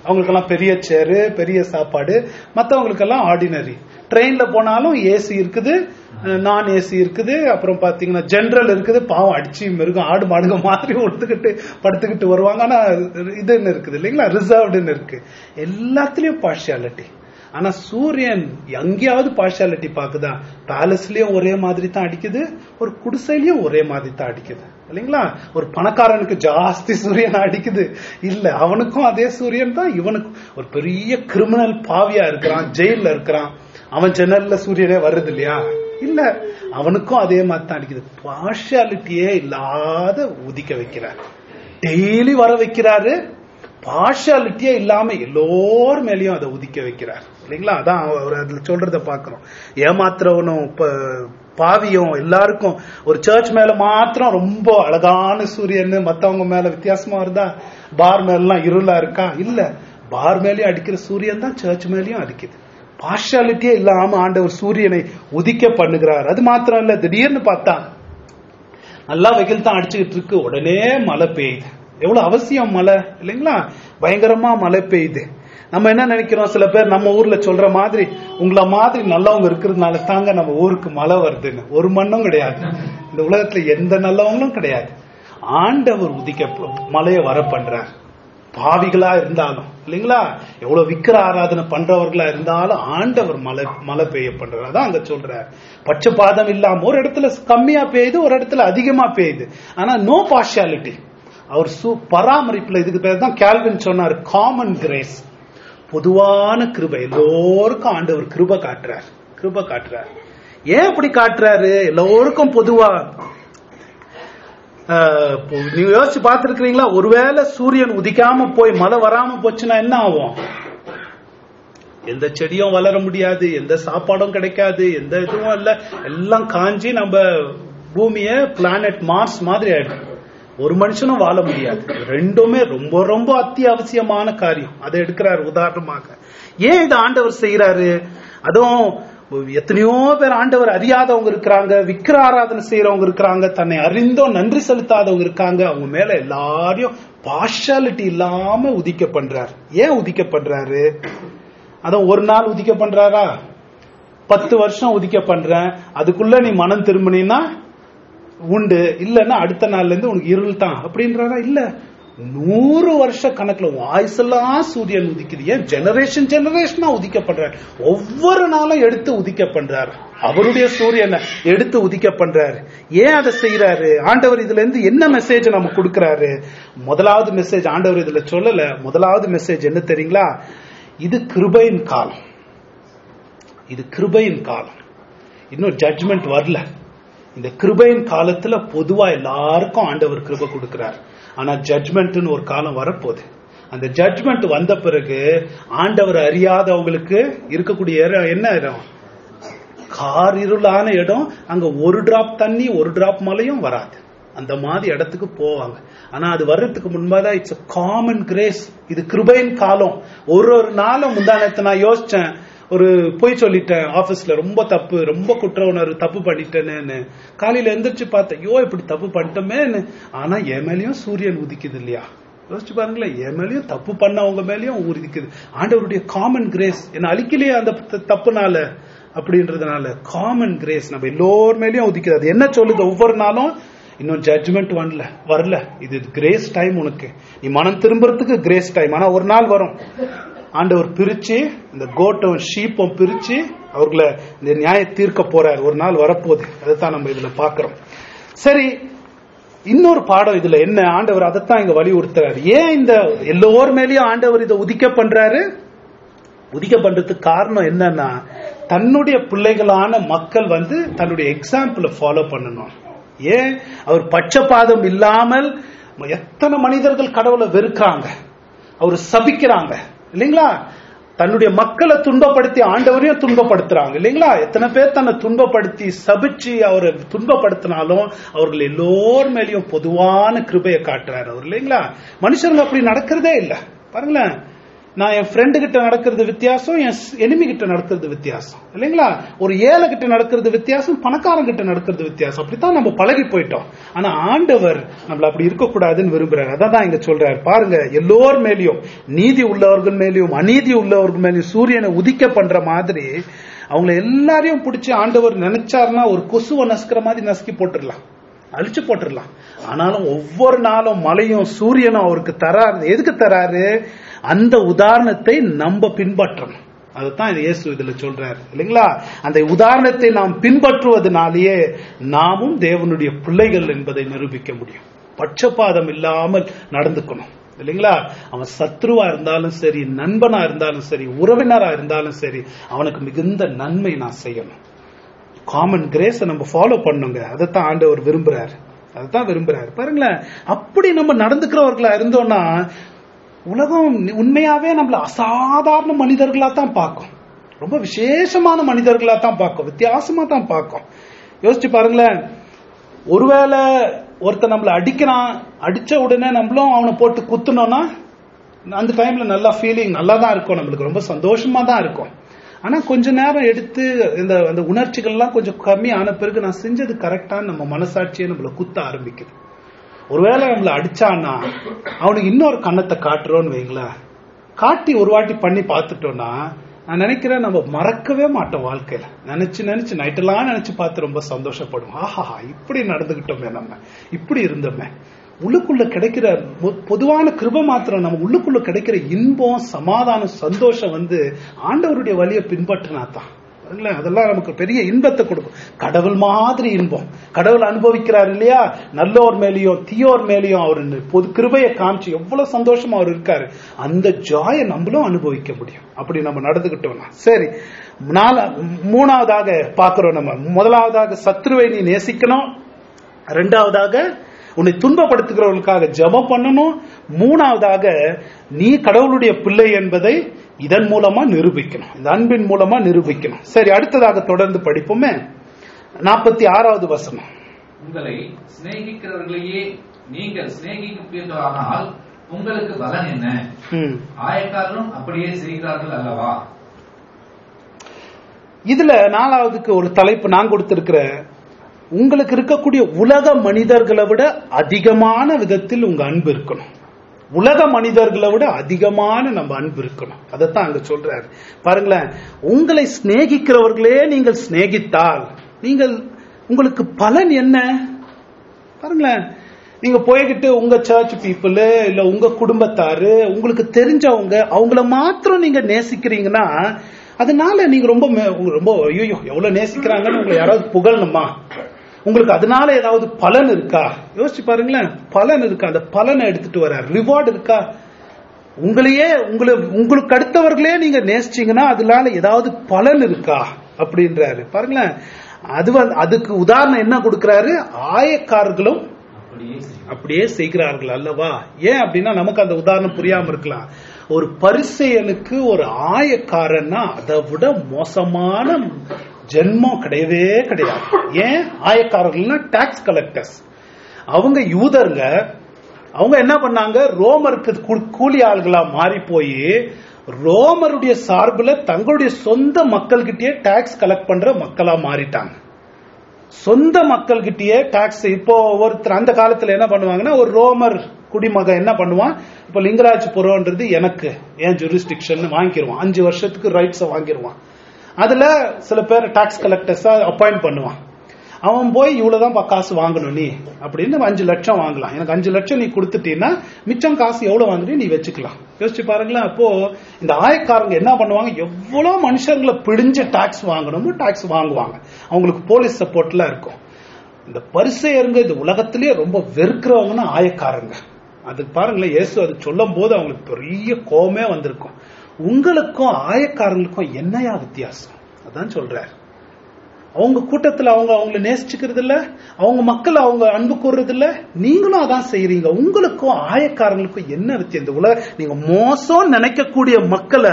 அவங்களுக்கெல்லாம் பெரிய சேரு பெரிய சாப்பாடு மற்றவங்களுக்கெல்லாம் ஆர்டினரி ட்ரெயின்ல போனாலும் ஏசி இருக்குது நான் ஏசி இருக்குது அப்புறம் பாத்தீங்கன்னா ஜெனரல் இருக்குது பாவம் அடிச்சு மிருகம் ஆடு மாடுங்க மாதிரி ஒடுத்துக்கிட்டு படுத்துக்கிட்டு வருவாங்க ஆனா இதுன்னு இருக்குது இல்லைங்களா ரிசர்வ்டுன்னு இருக்கு எல்லாத்துலயும் பார்ஷியாலிட்டி ஆனா சூரியன் எங்கேயாவது பார்ஷியாலிட்டி பாக்குதா பேலஸ்லயும் ஒரே மாதிரி தான் அடிக்குது ஒரு குடிசையிலயும் ஒரே மாதிரி தான் அடிக்குது இல்லைங்களா ஒரு பணக்காரனுக்கு ஜாஸ்தி சூரியன் அடிக்குது இல்ல அவனுக்கும் அதே சூரியன் தான் இவனுக்கும் ஒரு பெரிய கிரிமினல் பாவியா இருக்கிறான் ஜெயில இருக்கிறான் அவன் ஜன்னல்ல சூரியனே வருது இல்லையா இல்ல அவனுக்கும் அதே மாதிரி தான் அடிக்குது பார்ஷியாலிட்டியே இல்லாத உதிக்க வைக்கிறார் டெய்லி வர வைக்கிறாரு பார்ஷாலிட்டியே இல்லாம எல்லோர் மேலயும் அதை உதிக்க வைக்கிறார் இல்லைங்களா அதான் அவர் அதுல சொல்றத பாக்குறோம் ஏமாத்துறவனும் இப்ப பாவியும் எல்லாருக்கும் ஒரு சர்ச் மேல மாத்திரம் ரொம்ப அழகான சூரியன் மத்தவங்க மேல வித்தியாசமா இருந்தா பார் மேல எல்லாம் இருளா இருக்கா இல்ல பார் மேலயும் அடிக்கிற சூரியன் தான் சர்ச் மேலயும் அடிக்குது பார்ஷாலிட்டியே இல்லாம ஆண்டவர் சூரியனை உதிக்க பண்ணுகிறார் அது மாத்திரம் இல்ல திடீர்னு பார்த்தா நல்லா வெயில் தான் அடிச்சுக்கிட்டு இருக்கு உடனே மழை பெய்யுது எவ்வளவு அவசியம் மழை இல்லைங்களா பயங்கரமா மழை பெய்யுது நம்ம என்ன நினைக்கிறோம் சில பேர் நம்ம ஊர்ல சொல்ற மாதிரி உங்களை மாதிரி நல்லவங்க இருக்கிறதுனால தாங்க நம்ம ஊருக்கு மழை வருதுன்னு ஒரு மண்ணும் கிடையாது இந்த உலகத்துல எந்த நல்லவங்களும் கிடையாது ஆண்டவர் உதிக்க மழையை வர பண்றார் பாவிகளா இருந்தாலும் இல்லைங்களா எவ்வளவு விக்கிர ஆராதனை பண்றவர்களா இருந்தாலும் ஆண்டவர் மழை மழை பெய்ய பண்றாரு அதான் அங்க சொல்றார் பட்சபாதம் இல்லாம ஒரு இடத்துல கம்மியா பெய்யுது ஒரு இடத்துல அதிகமா பெய்யுது ஆனா நோ பார்ஷியாலிட்டி அவர் சு பராமரிப்புல இதுக்கு பேர் தான் கேல்வின் சொன்னார் காமன் கிரேஸ் பொதுவான கிருபை எல்லோருக்கும் ஆண்டவர் கிருபை காட்டுறார் கிருபை காட்டுறார் ஏன் அப்படி காட்டுறாரு எல்லோருக்கும் பொதுவா ஆஹ், இப்போ நீங்க யோசிச்சு பார்த்திருக்கிறீங்களா ஒருவேளை சூரியன் உதிக்காம போய் மழை வராம போச்சுன்னா என்ன ஆகும் எந்த செடியும் வளர முடியாது எந்த சாப்பாடும் கிடைக்காது எந்த இதுவும் இல்ல எல்லாம் காஞ்சி நம்ம பூமிய பிளானட் மார்ஸ் மாதிரி ஆயிடும் ஒரு மனுஷனும் வாழ முடியாது ரெண்டுமே ரொம்ப ரொம்ப அத்தியாவசியமான காரியம் அதை எடுக்கிறார் உதாரணமாக ஏன் இதை ஆண்டவர் செய்யறாரு அதுவும் எத்தனையோ பேர் ஆண்டவர் அறியாதவங்க இருக்கிறாங்க விக்கிர ஆராதனை செய்யறவங்க இருக்கிறாங்க தன்னை அறிந்தோ நன்றி செலுத்தாதவங்க இருக்காங்க அவங்க மேல எல்லாரையும் பார்ஷாலிட்டி இல்லாம உதிக்க பண்றார் ஏன் உதிக்க பண்றாரு அதான் ஒரு நாள் உதிக்க பண்றாரா பத்து வருஷம் உதிக்க பண்றேன் அதுக்குள்ள நீ மனம் திரும்பினா உண்டு இல்லைன்னா அடுத்த நாள்ல இருந்து உனக்கு இருள் தான் அப்படின்றாரா இல்ல நூறு வருஷ கணக்குல உன் ஆயுசெல்லாம் சூரியன் உதிக்குது ஏன் ஜெனரேஷன் ஜெனரேஷனா உதிக்க பண்றாரு ஒவ்வொரு நாளும் எடுத்து உதிக்க பண்றாரு அவருடைய சூரியனை எடுத்து உதிக்க பண்றாரு ஏன் அதை செய்யறாரு ஆண்டவர் இதுல இருந்து என்ன மெசேஜ் நமக்கு கொடுக்கறாரு முதலாவது மெசேஜ் ஆண்டவர் இதுல சொல்லல முதலாவது மெசேஜ் என்ன தெரியுங்களா இது கிருபையின் காலம் இது கிருபையின் காலம் இன்னும் ஜட்ஜ்மெண்ட் வரல இந்த கிருபையின் காலத்துல பொதுவா எல்லாருக்கும் ஆண்டவர் கிருபை கொடுக்கிறார் ஆனா ஜட்ஜ்மெண்ட்னு ஒரு காலம் வரப்போகுது அந்த ஜட்ஜ்மெண்ட் வந்த பிறகு ஆண்டவர் அறியாதவங்களுக்கு இருக்கக்கூடிய இடம் என்ன இடம் கார் இருளான இடம் அங்க ஒரு டிராப் தண்ணி ஒரு டிராப் மழையும் வராது அந்த மாதிரி இடத்துக்கு போவாங்க ஆனா அது வர்றதுக்கு முன்பாதான் இட்ஸ் காமன் கிரேஸ் இது கிருபையின் காலம் ஒரு ஒரு நாளும் முந்தானத்தை நான் யோசிச்சேன் ஒரு பொய் சொல்லிட்டேன் ஆபீஸ்ல ரொம்ப தப்பு ரொம்ப குற்ற உணர்வு தப்பு பண்ணிட்டேன்னு காலையில எந்திரிச்சு பார்த்தேன் ஐயோ இப்படி தப்பு பண்ணிட்டோமேன்னு ஆனா என் மேலயும் சூரியன் உதிக்குது இல்லையா யோசிச்சு பாருங்களேன் என் மேலயும் தப்பு பண்ணவங்க மேலயும் உதிக்குது ஆண்டவருடைய காமன் கிரேஸ் என்ன அழிக்கலையே அந்த த- தப்புனால அப்படின்றதுனால காமன் கிரேஸ் நம்ம எல்லோர் மேலயும் உதிக்குது அது என்ன சொல்லுது ஒவ்வொரு நாளும் இன்னும் ஜட்ஜ்மெண்ட் வரல வரல இது கிரேஸ் டைம் உனக்கு நீ மனம் திரும்புறதுக்கு கிரேஸ் டைம் ஆனா ஒரு நாள் வரும் ஆண்டவர் பிரிச்சு இந்த கோட்டும் ஷீப்பும் பிரிச்சு அவர்களை இந்த நியாய தீர்க்க போறார் ஒரு நாள் வரப்போகுது அதைத்தான் நம்ம இதுல பாக்குறோம் சரி இன்னொரு பாடம் இதுல என்ன ஆண்டவர் அதைத்தான் இங்க வலியுறுத்துறாரு ஏன் இந்த எல்லோர் மேலயும் ஆண்டவர் இதை உதிக்க பண்றாரு உதிக்க பண்றதுக்கு காரணம் என்னன்னா தன்னுடைய பிள்ளைகளான மக்கள் வந்து தன்னுடைய எக்ஸாம்பிள ஃபாலோ பண்ணணும் ஏன் அவர் பட்சபாதம் இல்லாமல் எத்தனை மனிதர்கள் கடவுளை வெறுக்கிறாங்க அவர் சபிக்கிறாங்க இல்லைங்களா தன்னுடைய மக்களை துன்பப்படுத்தி ஆண்டவரையும் துன்பப்படுத்துறாங்க இல்லைங்களா எத்தனை பேர் தன்னை துன்பப்படுத்தி சபிச்சு அவரை துன்பப்படுத்தினாலும் அவர்கள் எல்லோர் மேலயும் பொதுவான கிருபையை காட்டுறாரு அவர் இல்லைங்களா மனுஷங்க அப்படி நடக்கிறதே இல்லை பாருங்களேன் நான் என் ஃப்ரெண்டு கிட்ட நடக்கிறது வித்தியாசம் என் எனிமி கிட்ட நடக்கிறது வித்தியாசம் இல்லைங்களா ஒரு ஏழை கிட்ட நடக்கிறது வித்தியாசம் பணக்காரன் கிட்ட நடக்கிறது வித்தியாசம் அப்படித்தான் நம்ம பழகி போயிட்டோம் ஆனா ஆண்டவர் நம்மள அப்படி இருக்கக்கூடாதுன்னு விரும்புறாரு அதான் தான் இங்க சொல்றாரு பாருங்க எல்லோர் மேலயும் நீதி உள்ளவர்கள் மேலயும் அநீதி உள்ளவர்கள் மேலயும் சூரியனை உதிக்க பண்ற மாதிரி அவங்கள எல்லாரையும் பிடிச்சி ஆண்டவர் நினைச்சாருன்னா ஒரு கொசுவை நசுக்கிற மாதிரி நசுக்கி போட்டுடலாம் அழிச்சு போட்டுடலாம் ஆனாலும் ஒவ்வொரு நாளும் மழையும் சூரியனும் அவருக்கு தராரு எதுக்கு தராரு அந்த உதாரணத்தை நம்ம பின்பற்றணும் அதுதான் இது இயேசு இதுல சொல்றாரு இல்லைங்களா அந்த உதாரணத்தை நாம் பின்பற்றுவதனாலேயே நாமும் தேவனுடைய பிள்ளைகள் என்பதை நிரூபிக்க முடியும் பட்சபாதம் இல்லாமல் நடந்துக்கணும் இல்லைங்களா அவன் சத்ருவா இருந்தாலும் சரி நண்பனா இருந்தாலும் சரி உறவினரா இருந்தாலும் சரி அவனுக்கு மிகுந்த நன்மை நான் செய்யணும் காமன் கிரேஸ நம்ம ஃபாலோ பண்ணுங்க அதைத்தான் ஆண்டவர் விரும்புறாரு அதைத்தான் விரும்புறாரு பாருங்களேன் அப்படி நம்ம நடந்துக்கிறவர்களா இருந்தோம்னா உலகம் உண்மையாவே நம்மள அசாதாரண மனிதர்களா தான் பார்க்கும் ரொம்ப விசேஷமான மனிதர்களா தான் பார்க்கும் வித்தியாசமா தான் பார்க்கும் யோசிச்சு பாருங்களேன் ஒருவேளை ஒருத்தன் நம்மள அடிக்கிறான் அடிச்ச உடனே நம்மளும் அவனை போட்டு குத்துனோம்னா அந்த டைம்ல நல்லா ஃபீலிங் நல்லா தான் இருக்கும் நம்மளுக்கு ரொம்ப சந்தோஷமா தான் இருக்கும் ஆனா கொஞ்ச நேரம் எடுத்து இந்த அந்த உணர்ச்சிகள்லாம் கொஞ்சம் கம்மி ஆன பிறகு நான் செஞ்சது கரெக்டான்னு நம்ம மனசாட்சியை நம்மள குத்த ஆரம்பிக்குது ஒருவேளை நம்மள அடிச்சான்னா அவனுக்கு இன்னொரு கண்ணத்தை காட்டுறோன்னு வைங்களேன் காட்டி ஒரு வாட்டி பண்ணி பார்த்துட்டோம்னா நான் நினைக்கிறேன் நம்ம மறக்கவே மாட்டோம் வாழ்க்கையில நினைச்சு நினைச்சு நைட்டெல்லாம் நினைச்சு பார்த்து ரொம்ப சந்தோஷப்படுவோம் ஆஹா இப்படி நடந்துகிட்டோமே நம்ம இப்படி இருந்தோமே உள்ளுக்குள்ள கிடைக்கிற மொ- பொதுவான கிருப மாத்திரம் நம்ம உள்ளுக்குள்ள கிடைக்கிற இன்பம் சமாதானம் சந்தோஷம் வந்து ஆண்டவருடைய வழியை பின்பற்றினா தான் பாருங்களேன், அதெல்லாம் நமக்கு பெரிய இன்பத்தை கொடுக்கும் கடவுள் மாதிரி இன்பம் கடவுள் அனுபவிக்கிறார் இல்லையா நல்லோர் மேலேயும் தீயோர் மேலேயும் அவர் பொது கிருபையை காமிச்சு எவ்வளவு சந்தோஷமா அவர் இருக்காரு அந்த ஜாயை நம்மளும் அனுபவிக்க முடியும் அப்படி நம்ம நடந்துகிட்டோம்னா சரி நாலா மூணாவதாக பார்க்கிறோம் நம்ம முதலாவதாக சத்ருவை நீ நேசிக்கணும் ரெண்டாவதாக உன்னை துன்பப்படுத்துகிறவர்களுக்காக ஜெபம் பண்ணணும் மூணாவதாக நீ கடவுளுடைய பிள்ளை என்பதை இதன் மூலமா நிரூபிக்கணும் இந்த அன்பின் மூலமா நிரூபிக்கணும் சரி அடுத்ததாக தொடர்ந்து படிப்போமே நாற்பத்தி ஆறாவது வசனம் உங்களை சிநேகிக்கிறவர்களையே நீங்கள் சிநேகிப்பீர்களானால் உங்களுக்கு பலன் என்ன ம். ஆயக்காரரும் அப்படியே செய்கிறார்கள் அல்லவா இதுல நாலாவதுக்கு ஒரு தலைப்பு நான் கொடுத்திருக்கிற உங்களுக்கு இருக்கக்கூடிய உலக மனிதர்களை விட அதிகமான விதத்தில் உங்க அன்பு இருக்கணும் உலக மனிதர்களை விட அதிகமான நம்ம அன்பு இருக்கணும் அதைத்தான் அங்க சொல்றாரு பாருங்களேன் உங்களை சிநேகிக்கிறவர்களே நீங்கள் சிநேகித்தால் நீங்கள் உங்களுக்கு பலன் என்ன பாருங்களேன் நீங்க போய்கிட்டு உங்க சர்ச் பீப்புள் இல்ல உங்க குடும்பத்தாரு உங்களுக்கு தெரிஞ்சவங்க அவங்கள மாத்திரம் நீங்க நேசிக்கிறீங்கன்னா அதனால நீங்க ரொம்ப மே- உங்க ரொம்ப ஐயோ எவ்வளவு நேசிக்கிறாங்கன்னு உங்களை யாராவது புகழணுமா உங்களுக்கு அதனால ஏதாவது பலன் இருக்கா யோசிச்சு பாருங்களேன் பலன் இருக்கா அந்த பலனை எடுத்துட்டு வர்றார் ரிவார்டு இருக்கா உங்களையே உங்களை உங்களுக்கு அடுத்தவர்களே நீங்க நேசிச்சீங்கன்னா அதனால ஏதாவது பலன் இருக்கா அப்படின்றாரு பாருங்களேன் அது வந்து அதுக்கு உதாரணம் என்ன கொடுக்கறாரு ஆயக்காரர்களும் அப்படியே செய்கிறார்கள். அப்படியே செய்கிறார்கள் அல்லவா ஏன் அப்படின்னா நமக்கு அந்த உதாரணம் புரியாம இருக்கலாம் ஒரு பரிசெயனுக்கு ஒரு ஆயக்காரன்னா அதை விட மோசமான ஜென்மம் கிடையவே கிடையாது ஏன் ஆயக்காரர்கள்னா டாக்ஸ் கலெக்டர்ஸ் அவங்க யூதருங்க அவங்க என்ன பண்ணாங்க ரோமருக்கு கூ- கூலி ஆள்களா மாறி போய் ரோமருடைய சார்புல தங்களுடைய சொந்த மக்கள்கிட்டயே டாக்ஸ் கலெக்ட் பண்ற மக்களா மாறிட்டாங்க சொந்த மக்கள்கிட்டயே டாக்ஸ் இப்போ ஒருத்தர் அந்த காலத்துல என்ன பண்ணுவாங்கன்னா ஒரு ரோமர் குடிமகன் என்ன பண்ணுவான் இப்போ லிங்கராஜபுரம்ன்றது எனக்கு என் ஜூரிஸ்டிக்ஷன் வாங்கிடுவான் அஞ்சு வருஷத்துக்கு ரைட்ஸை வாங்கிடுவான் அதுல சில பேர் டாக்ஸ் கலெக்டர்ஸா அப்பாயிண்ட் பண்ணுவான் அவன் போய் இவ்வளவுதான் காசு வாங்கணும் நீ அப்படின்னு அஞ்சு லட்சம் வாங்கலாம் எனக்கு அஞ்சு லட்சம் நீ கொடுத்துட்டீன்னா மிச்சம் காசு எவ்வளவு வாங்குறீ நீ வச்சுக்கலாம் யோசிச்சு பாருங்களேன் அப்போ இந்த ஆயக்காரங்க என்ன பண்ணுவாங்க எவ்வளவு மனுஷங்களை பிடிஞ்ச டாக்ஸ் வாங்கணுமோ டாக்ஸ் வாங்குவாங்க அவங்களுக்கு போலீஸ் சப்போர்ட்லாம் இருக்கும் இந்த பரிசெயருங்க இந்த உலகத்திலேயே ரொம்ப வெறுக்கிறவங்கன்னா ஆயக்காரங்க அது பாருங்களேன் இயேசு அது சொல்லும் போது அவங்களுக்கு பெரிய கோவமே வந்திருக்கும் உங்களுக்கும் ஆயக்காரங்களுக்கும் என்னையா வித்தியாசம் அதான் சொல்றாரு அவங்க கூட்டத்துல அவங்க அவங்கள நேசிச்சுக்கிறது இல்ல அவங்க மக்கள் அவங்க அன்பு கூறுறது இல்ல நீங்களும் அதான் செய்யறீங்க உங்களுக்கும் ஆயக்காரங்களுக்கும் என்ன வித்தியம் இந்த உலக நீங்க மோசம் நினைக்கக்கூடிய மக்களை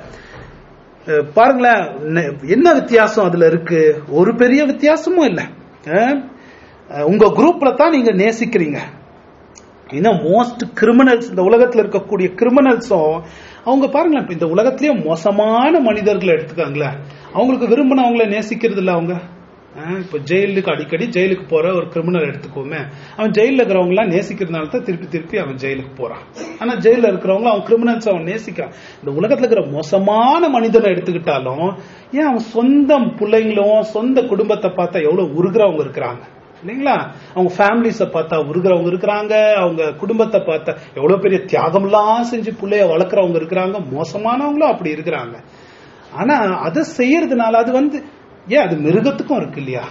அஹ், பாருங்களேன் நெ- என்ன வித்தியாசம் அதுல இருக்கு ஒரு பெரிய வித்தியாசமும் இல்ல அஹ், அஹ், உங்க குரூப்ல தான் நீங்க நேசிக்கிறீங்க இன்னும் மோஸ்ட் கிரிமினல்ஸ் இந்த உலகத்துல இருக்கக்கூடிய கிரிமினல்ஸும் அவங்க பாருங்களேன் இப்ப இந்த உலகத்திலேயே மோசமான மனிதர்களை எடுத்துக்காங்களேன் அவங்களுக்கு விரும்பினவங்கள நேசிக்கிறது இல்ல அவங்க அஹ் இப்ப ஜெயிலுக்கு அடிக்கடி ஜெயிலுக்கு போற ஒரு கிரிமினல் எடுத்துக்கோமே அவன் ஜெயில இருக்கிறவங்க எல்லாம் நேசிக்கிறதுனால தான் திருப்பி திருப்பி அவன் ஜெயிலுக்கு போறான் ஆனா ஜெயில இருக்கிறவங்க அவன் கிரிமினல்ஸ் அவன் நேசிக்கிறான் இந்த உலகத்துல இருக்கிற மோசமான மனிதனை எடுத்துக்கிட்டாலும் ஏன் அவன் சொந்த பிள்ளைங்களும் சொந்த குடும்பத்தை பார்த்தா எவ்வளவு உருகிறவங்க இருக்கிறாங்க இல்லைங்களா அவங்க ஃபேமிலிஸ பார்த்தா உருகிறவங்க இருக்கிறாங்க அவங்க குடும்பத்தை பார்த்தா எவ்வளவு பெரிய தியாகம்லாம் செஞ்சு பிள்ளைய வளர்க்குறவங்க இருக்கிறாங்க மோசமானவங்களும் அப்படி இருக்கிறாங்க ஆனா அதை செய்யறதுனால அது வந்து ஏன் அது மிருகத்துக்கும் இருக்கு இல்லையா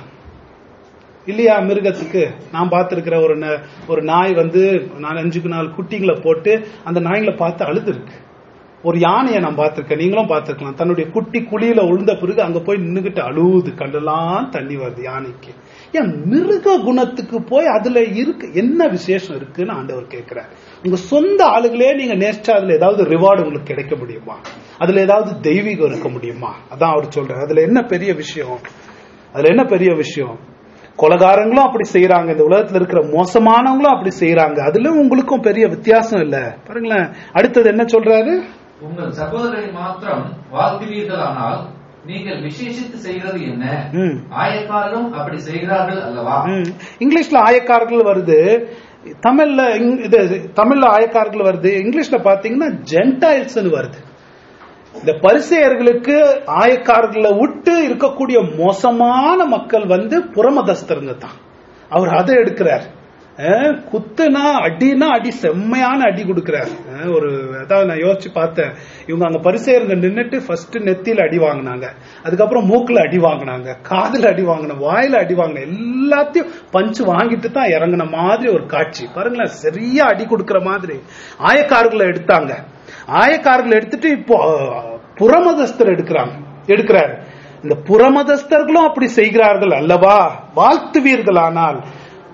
இல்லையா மிருகத்துக்கு நான் பார்த்திருக்கிற ஒரு ந- ஒரு நாய் வந்து நான் அஞ்சுக்கு நாலு குட்டிங்களை போட்டு அந்த நாய்களை பார்த்து அழுது இருக்கு ஒரு யானையை நான் பார்த்திருக்கேன் நீங்களும் பார்த்திருக்கலாம் தன்னுடைய குட்டி குழியில உழுந்த பிறகு அங்க போய் நின்னுகிட்டு அழுவுது கண்டெல்லாம் தண்ணி வருது யானைக்கு ஏன் மிருக குணத்துக்கு போய் அதுல இருக்கு என்ன விசேஷம் இருக்குன்னு ஆண்டவர் கேட்கிறார் உங்க சொந்த ஆளுகளே நீங்க நேசிச்சா அதுல ஏதாவது ரிவார்டு உங்களுக்கு கிடைக்க முடியுமா அதுல ஏதாவது தெய்வீகம் இருக்க முடியுமா அதான் அவர் சொல்றாரு அதுல என்ன பெரிய விஷயம் அதுல என்ன பெரிய விஷயம் கொலகாரங்களும் அப்படி செய்யறாங்க இந்த உலகத்துல இருக்கிற மோசமானவங்களும் அப்படி செய்யறாங்க அதுல உங்களுக்கும் பெரிய வித்தியாசம் இல்ல பாருங்களேன் அடுத்தது என்ன சொல்றாரு உங்கள் சகோதரரை மாத்திரம் வாழ்த்துவீர்களானால் நீங்கள் விசேஷித்து செய்கிறது என்ன ம். ஆயக்காரரும் அப்படி செய்கிறார்கள் அல்லவா ம். இங்கிலீஷ்ல ஆயக்காரர்கள் வருது தமிழ்ல இங்- இது இது, தமிழ்ல ஆயக்காரர்கள் வருது இங்கிலீஷ்ல பாத்தீங்கன்னா ஜென்டைல்ஸ் வருது இந்த பரிசெயர்களுக்கு ஆயக்காரர்களை விட்டு இருக்கக்கூடிய மோசமான மக்கள் வந்து புறமதஸ்தருங்க தான் அவர் அதை எடுக்கிறார் அஹ், குத்துனா அடினா அடி செம்மையான அடி கொடுக்கிறார் அஹ், ஒரு அதாவது நான் யோசிச்சு பார்த்தேன் இவங்க அங்க பரிசெயருங்க நின்னுட்டு ஃபர்ஸ்ட் நெத்தியில அடி வாங்கினாங்க அதுக்கப்புறம் மூக்குல அடி வாங்கினாங்க காதுல அடி வாங்கின வாயில அடி வாங்கின எல்லாத்தையும் பஞ்சு வாங்கிட்டு தான் இறங்கின மாதிரி ஒரு காட்சி பாருங்களேன் சரியா அடி கொடுக்கிற மாதிரி ஆயக்காரர்களை எடுத்தாங்க ஆயக்காரர்களை எடுத்துட்டு இப்போ அஹ், புறமதஸ்தர் எடுக்கிறாங்க எடுக்கிறார் இந்த புறமதஸ்தர்களும் அப்படி செய்கிறார்கள் அல்லவா வாழ்த்துவீர்களானால்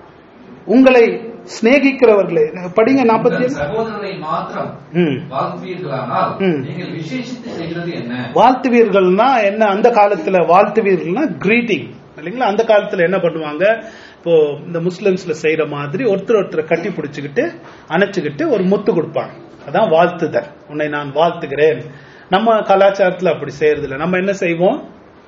உங்களை சிநேகிக்கிறவர்களே படிங்க நாற்பத்தி உங்கள் சகோதரரை மாத்திரம் ம் வாழ்த்துவீர்களானால் ம். நீங்கள் விசேஷித்து செய்கிறது என்ன வாழ்த்துவீர்கள்னா என்ன அந்த காலத்துல வாழ்த்துவீர்கள்னா கிரீட்டிங் இல்லைங்களா அந்த காலத்துல என்ன பண்ணுவாங்க இப்போ இந்த முஸ்லிம்ஸ்ல செய்யற மாதிரி ஒருத்தர் ஒருத்தர் கட்டி பிடிச்சுக்கிட்டு அணைச்சுக்கிட்டு ஒரு முத்து கொடுப்பாங்க அதான் வாழ்த்துதல் உன்னை நான் வாழ்த்துகிறேன் நம்ம கலாச்சாரத்துல அப்படி செய்யறது இல்ல நம்ம என்ன செய்வோம்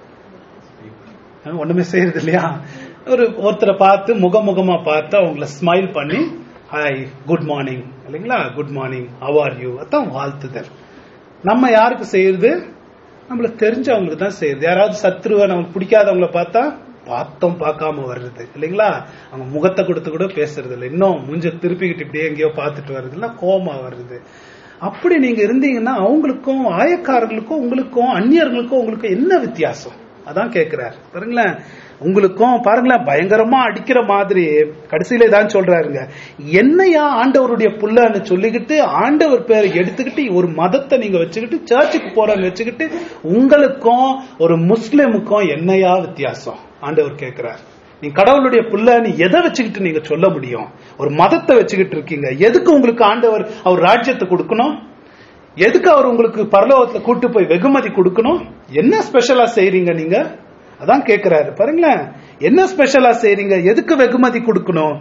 அஹ் ஒண்ணுமே செய்யறது இல்லையா ஒரு ஒருத்தரை பார்த்து முகமுகமா பார்த்து அவங்கள ஸ்மைல் பண்ணி ஹாய் குட் மார்னிங் இல்லைங்களா good morning how are you அதான் வாழ்த்துதல் நம்ம யாருக்கு செய்யறது நம்மளுக்கு தெரிஞ்சவங்களுக்கு தான் செய்யுது யாராவது சத்ருவை நமக்கு பிடிக்காதவங்கள பார்த்தா பார்த்தோம் பார்க்காம வர்றது இல்லைங்களா அவங்க முகத்தை கொடுத்து கூட பேசுறது இல்லை இன்னும் முஞ்ச திருப்பிக்கிட்டு இப்படியே எங்கேயோ பார்த்துட்டு வர்றது இல்ல கோமா வருது அப்படி நீங்க இருந்தீங்கன்னா அவங்களுக்கும் ஆயக்காரர்களுக்கும் உங்களுக்கும் அந்நியர்களுக்கும் உங்களுக்கு என்ன வித்தியாசம் அதான் கேட்கிறார் பாருங்களேன் உங்களுக்கும் பாருங்களேன் பயங்கரமா அடிக்கிற மாதிரி கடைசியில தான் சொல்றாருங்க என்னையா ஆண்டவருடைய புள்ளன்னு சொல்லிக்கிட்டு ஆண்டவர் பேரை எடுத்துக்கிட்டு ஒரு மதத்தை நீங்க வச்சுக்கிட்டு சர்ச்சுக்கு போறன்னு வச்சுக்கிட்டு உங்களுக்கும் ஒரு முஸ்லிமுக்கும் என்னையா வித்தியாசம் ஆண்டவர் கேட்கிறார் நீ கடவுளுடைய புள்ளன்னு எதை வச்சுக்கிட்டு நீங்க சொல்ல முடியும் ஒரு மதத்தை வச்சுக்கிட்டு இருக்கீங்க எதுக்கு உங்களுக்கு ஆண்டவர் அவர் ராஜ்யத்தை கொடுக்கணும் எதுக்கு அவர் உங்களுக்கு பரலோகத்துல கூட்டு போய் வெகுமதி கொடுக்கணும் என்ன ஸ்பெஷலா செய்றீங்க நீங்க அதான் கேக்குறாரு பாருங்களேன் என்ன ஸ்பெஷலா செய்றீங்க எதுக்கு வெகுமதி கொடுக்கணும்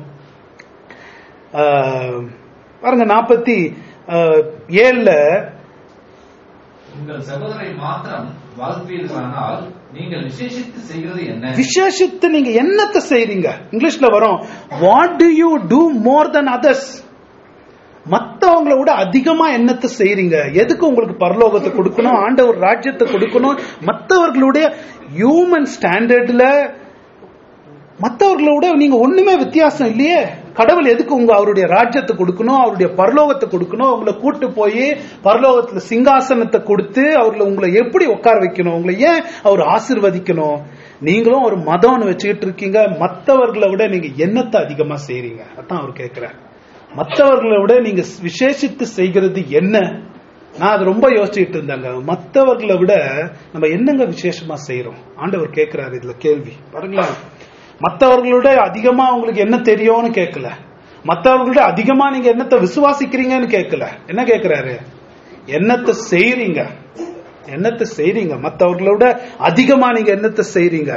ஆஹ், பாருங்க நாற்பத்தி ஏழுல உங்கள் சகோதரரை மாத்திரம் வாழ்த்துவீர்களானால் நீங்கள் விசேஷித்து செய்கிறது என்ன விசேஷித்து நீங்க என்னத்தை செய்றீங்க இங்கிலீஷ்ல வரும் what do you do more than others மத்தவங்கள விட அதிகமா என்னத்தை செய்றீங்க எதுக்கு உங்களுக்கு பரலோகத்தை கொடுக்கணும் ஆண்டவர் ராஜ்யத்தை கொடுக்கணும் மத்தவர்களுடைய ஹியூமன் ஸ்டாண்டர்ட்ல மத்தவர்களோட நீங்க ஒண்ணுமே வித்தியாசம் இல்லையே கடவுள் எதுக்கு உங்க அவருடைய ராஜ்யத்தை கொடுக்கணும் அவருடைய பரலோகத்தை கொடுக்கணும் உங்களை கூட்டு போய் பரலோகத்துல சிங்காசனத்தை கொடுத்து அவர்களை உங்களை எப்படி உட்கார வைக்கணும் உங்களை ஏன் அவர் ஆசிர்வதிக்கணும் நீங்களும் ஒரு மதம்னு வச்சுக்கிட்டு இருக்கீங்க மத்தவர்களை விட நீங்க என்னத்தை அதிகமா செய்றீங்க அதான் அவர் கேட்கிறார் மத்தவர்களை விட நீங்க விசேஷித்து செய்கிறது என்ன நான் அது ரொம்ப யோசிச்சுட்டு இருந்தாங்க மத்தவர்களை விட நம்ம என்னங்க விசேஷமா செய்யறோம் ஆண்டவர் கேட்கிறாரு இதுல கேள்வி பாருங்களேன் மத்தவர்களோட அதிகமா உங்களுக்கு என்ன தெரியும்னு கேட்கல மத்தவர்களோட அதிகமா நீங்க என்னத்தை விசுவாசிக்கிறீங்கன்னு கேட்கல என்ன கேட்கிறாரு என்னத்தை செய்றீங்க என்னத்தை செய்றீங்க மத்தவர்களோட அதிகமா நீங்க என்னத்தை செய்றீங்க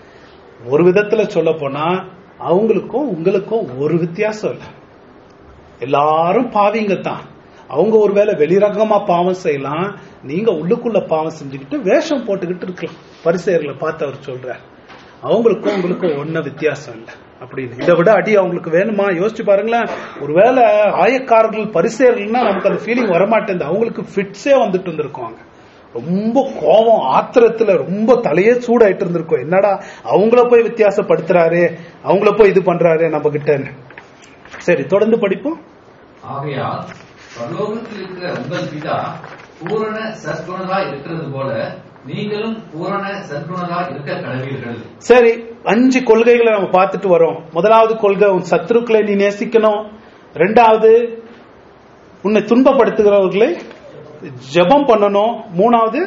ஒரு விதத்துல சொல்ல போனா அவங்களுக்கும் உங்களுக்கும் ஒரு வித்தியாசம் இல்லை எல்லாரும் பாவிங்க தான் அவங்க ஒருவேளை வெளிரகமா பாவம் செய்யலாம் நீங்க உள்ளுக்குள்ள பாவம் செஞ்சுக்கிட்டு வேஷம் போட்டுக்கிட்டு இருக்கலாம் பரிசெயர்களை பார்த்து அவர் சொல்றார் அவங்களுக்கும் உங்களுக்கும் ஒன்ன வித்தியாசம் இல்லை அப்படின்னு இதை விட அடி அவங்களுக்கு வேணுமா யோசிச்சு பாருங்களேன் ஒருவேளை ஆயக்காரர்கள் பரிசெயர்கள்னா நமக்கு அந்த ஃபீலிங் வரமாட்டேங்குது அவங்களுக்கு ஃபிட்ஸே வந்துட்டு இருந்திருக்குவாங்க ரொம்ப கோபம் ஆத்திரத்துல ரொம்ப தலையே சூடாயிட்டு இருந்திருக்கும் என்னடா அவங்கள போய் வித்தியாசப்படுத்துறாரு அவங்கள போய் இது பண்றாரு நம்ம கிட்டன்னு சரி தொடர்ந்து படிப்போம் ஆகையால் பரலோகத்தில் இருக்கிற உங்கள் பிதா பூரண சற்குணரா இருக்கிறது போல நீங்களும் பூரண சற்குணரா இருக்க கடவீர்கள் சரி அஞ்சு கொள்கைகளை நம்ம பார்த்துட்டு வரோம் முதலாவது கொள்கை உன் சத்துருக்களை நீ நேசிக்கணும் ரெண்டாவது உன்னை துன்பப்படுத்துகிறவர்களை ஜெபம் பண்ணணும் மூணாவது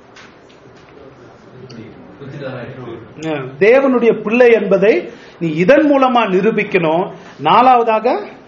புத்திரராக இருக்க அஹ், தேவனுடைய பிள்ளை என்பதை நீ இதன் மூலமா நிரூபிக்கணும் நாலாவதாக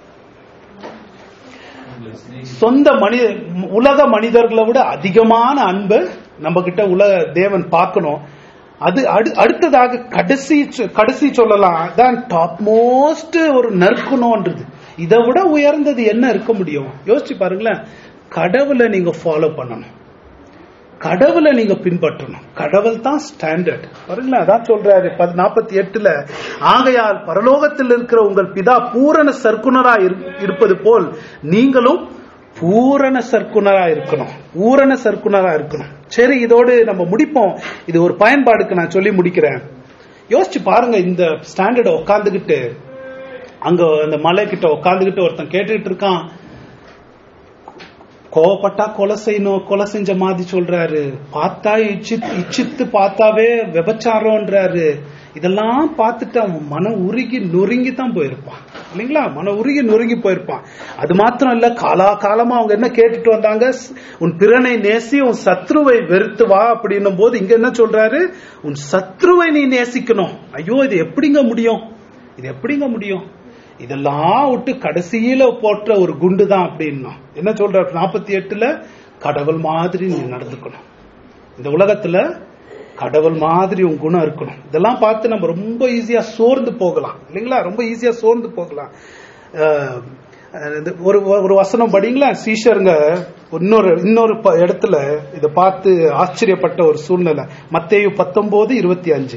உங்களை சிநேகி- சொந்த மனித உலக மனிதர்களை விட அதிகமான அன்பை நம்ம கிட்ட உலக தேவன் பார்க்கணும் அது அடு- அடுத்ததாக கடைசி சொ- கடைசி சொல்லலாம் அதான் டாப் மோஸ்ட் ஒரு நற்குணம்ன்றது இதை விட உயர்ந்தது என்ன இருக்க முடியும் யோசிச்சு பாருங்களேன் கடவுளை நீங்க ஃபாலோ பண்ணணும் கடவுளை நீங்க பின்பற்றணும் கடவுள் தான் ஸ்டாண்டர்ட் பாருங்களேன் அதான் சொல்றாரு நாற்பத்தி எட்டுல ஆகையால் பரலோகத்தில் இருக்கிற உங்கள் பிதா பூரண சர்க்குணரா இரு- இருப்பது போல் நீங்களும் பூரண சர்க்குணரா இருக்கணும் பூரண சர்க்குணரா இருக்கணும் சரி இதோடு நம்ம முடிப்போம் இது ஒரு பயன்பாடுக்கு நான் சொல்லி முடிக்கிறேன் யோசிச்சு பாருங்க இந்த ஸ்டாண்டர்ட உட்காந்துக்கிட்டு அங்க அந்த மலை கிட்ட உட்காந்துக்கிட்டு ஒருத்தன் கேட்டுட்டு இருக்கான் கோவப்பட்டா கொலை செய்யணும் கொலை செஞ்ச மாதிரி சொல்றாரு பார்த்தா இச்சித்து இச்சித்து பார்த்தாவே விபச்சாரம்ன்றாரு இதெல்லாம் பார்த்துட்டு அவன் மனம் உருகி நொறுங்கி தான் போயிருப்பான் இல்லைங்களா மனம் உருகி நொறுங்கி போயிருப்பான் அது மாத்திரம் இல்ல காலா காலமா அவங்க என்ன கேட்டுட்டு வந்தாங்க ஸ்- உன் பிறனை நேசி உன் சத்ருவை வெறுத்து வா அப்படின்னும் போது இங்க என்ன சொல்றாரு உன் சத்ருவை நீ நேசிக்கணும் ஐயோ இது எப்படிங்க முடியும் இது எப்படிங்க முடியும் இதெல்லாம் விட்டு கடைசியில போட்ட ஒரு குண்டு தான் அப்படின்னா என்ன சொல்ற நாற்பத்தி எட்டுல கடவுள் மாதிரி நீ நடந்துக்கணும் இந்த உலகத்துல கடவுள் மாதிரி உன் குணம் இருக்கணும் இதெல்லாம் பார்த்து நம்ம ரொம்ப ஈஸியா சோர்ந்து போகலாம் இல்லைங்களா ரொம்ப ஈஸியா சோர்ந்து போகலாம் அஹ், அஹ், இந்த ஒரு ஒரு வசனம் படிங்களா சீஷருங்க இன்னொரு இன்னொரு ப- இடத்துல இதை பார்த்து ஆச்சரியப்பட்ட ஒரு சூழ்நிலை மத்தேயு பத்தொன்பது இருபத்தி அஞ்சு